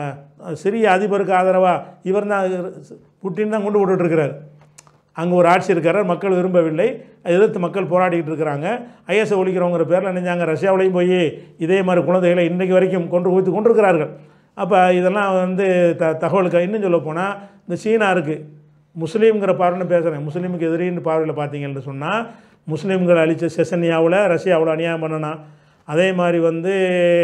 ப- சிரிய அதிபருக்கு ஆதரவாக இவர் தான் புட்டின் தான் கொண்டு போட்டுட்ருக்கிறார் அங்கே ஒரு ஆட்சி இருக்காரு மக்கள் விரும்பவில்லை அதை எதிர்த்து மக்கள் போராடிக்கிட்டு இருக்கிறாங்க ஐஎஸ்ஐ ஒழிக்கிறவங்கிற பேரில் நினைஞ்சாங்க ரஷ்யாவிலையும் போய் இதே மாதிரி குழந்தைகளை இன்றைக்கு வரைக்கும் கொண்டு ஊற்றி கொண்டிருக்கிறார்கள் அப்போ இதெல்லாம் வந்து த தகவலுக்கு இன்னும் சொல்ல போனால் இந்த சீனா இருக்குது முஸ்லீம்ங்கிற பார்வைன்னு பேசுகிறேன் முஸ்லீமுக்கு எதிரின்னு பார்வையில் பார்த்தீங்கன்னு சொன்னால் முஸ்லீம்கள் அழித்த செசன்யாவில் ரஷ்யாவில் அநியாயம் பண்ணணும் அதே மாதிரி வந்து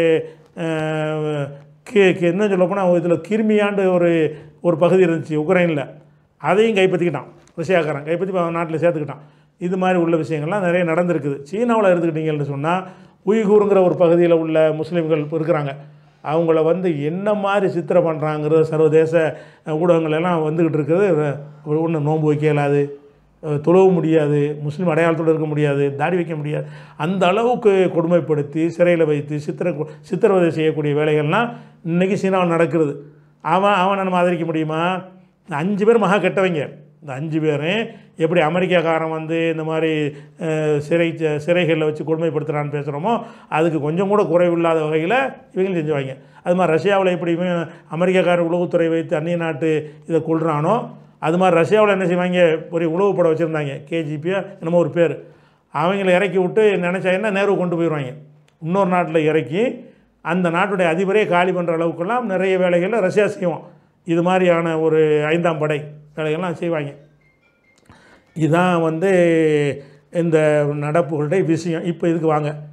அஹ், கி கி- இன்னும் சொல்ல போனால் இதில் கிருமியாண்டு ஒரு ஒரு பகுதி இருந்துச்சு உக்ரைனில் அதையும் கைப்பற்றிக்கிட்டான் ரஷ்யாக்காரன் கைப்பற்றி அவன் நாட்டில் சேர்த்துக்கிட்டான் இது மாதிரி உள்ள விஷயங்கள்லாம் நிறைய நடந்திருக்குது சீனாவில் எடுத்துக்கிட்டீங்கன்னு சொன்னால் உய்கூருங்கிற ஒரு பகுதியில் உள்ள முஸ்லீம்கள் இருக்கிறாங்க அவங்கள வந்து என்ன மாதிரி சித்திரை பண்ணுறாங்கிறது சர்வதேச அஹ், ஊடகங்கள் எல்லாம் வந்துக்கிட்டு இருக்குது ஒன்று நோன்பு வைக்க இயலாது அஹ், தொழவும் முடியாது முஸ்லீம் அடையாளத்தோடு இருக்க முடியாது தாடி வைக்க முடியாது அந்த அளவுக்கு கொடுமைப்படுத்தி சிறையில் வைத்து சித்திர சித்திரவதை செய்யக்கூடிய வேலைகள்லாம் இன்றைக்கி சீனாவில் நடக்கிறது அவன் அவனை நம்ம ஆதரிக்க முடியுமா இந்த அஞ்சு பேர் மகா கெட்டவங்க இந்த அஞ்சு பேரும் எப்படி அமெரிக்காக்காரன் வந்து இந்த மாதிரி அஹ், சிறை சிறைகளில் வச்சு கொடுமைப்படுத்துகிறான்னு பேசுகிறோமோ அதுக்கு கொஞ்சம் கூட குறைவில்லாத வகையில் இவங்களும் செஞ்சுவாங்க அது மாதிரி ரஷ்யாவில் எப்படி இவன் அமெரிக்காக்காரன் உளவுத்துறை வைத்து அந்நிய நாட்டு இதை கொள்றானோ அது மாதிரி ரஷ்யாவில் என்ன செய்வாங்க ஒரு உளவு படம் வச்சுருந்தாங்க கேஜிபியோ என்னமோ ஒரு பேர் அவங்கள இறக்கி விட்டு நினச்சா என்ன நேரு கொண்டு போயிடுவாங்க இன்னொரு நாட்டில் இறக்கி அந்த நாட்டுடைய அதிபரே காலி பண்ணுற அளவுக்கெல்லாம் நிறைய வேலைகளில் ரஷ்யா செய்வோம் இது மாதிரியான ஒரு ஐந்தாம் படை வேலைகள்லாம் செய்வாங்க இதுதான் வந்து இந்த நடப்புகளுடைய விஷயம் இப்போ இதுக்கு வாங்க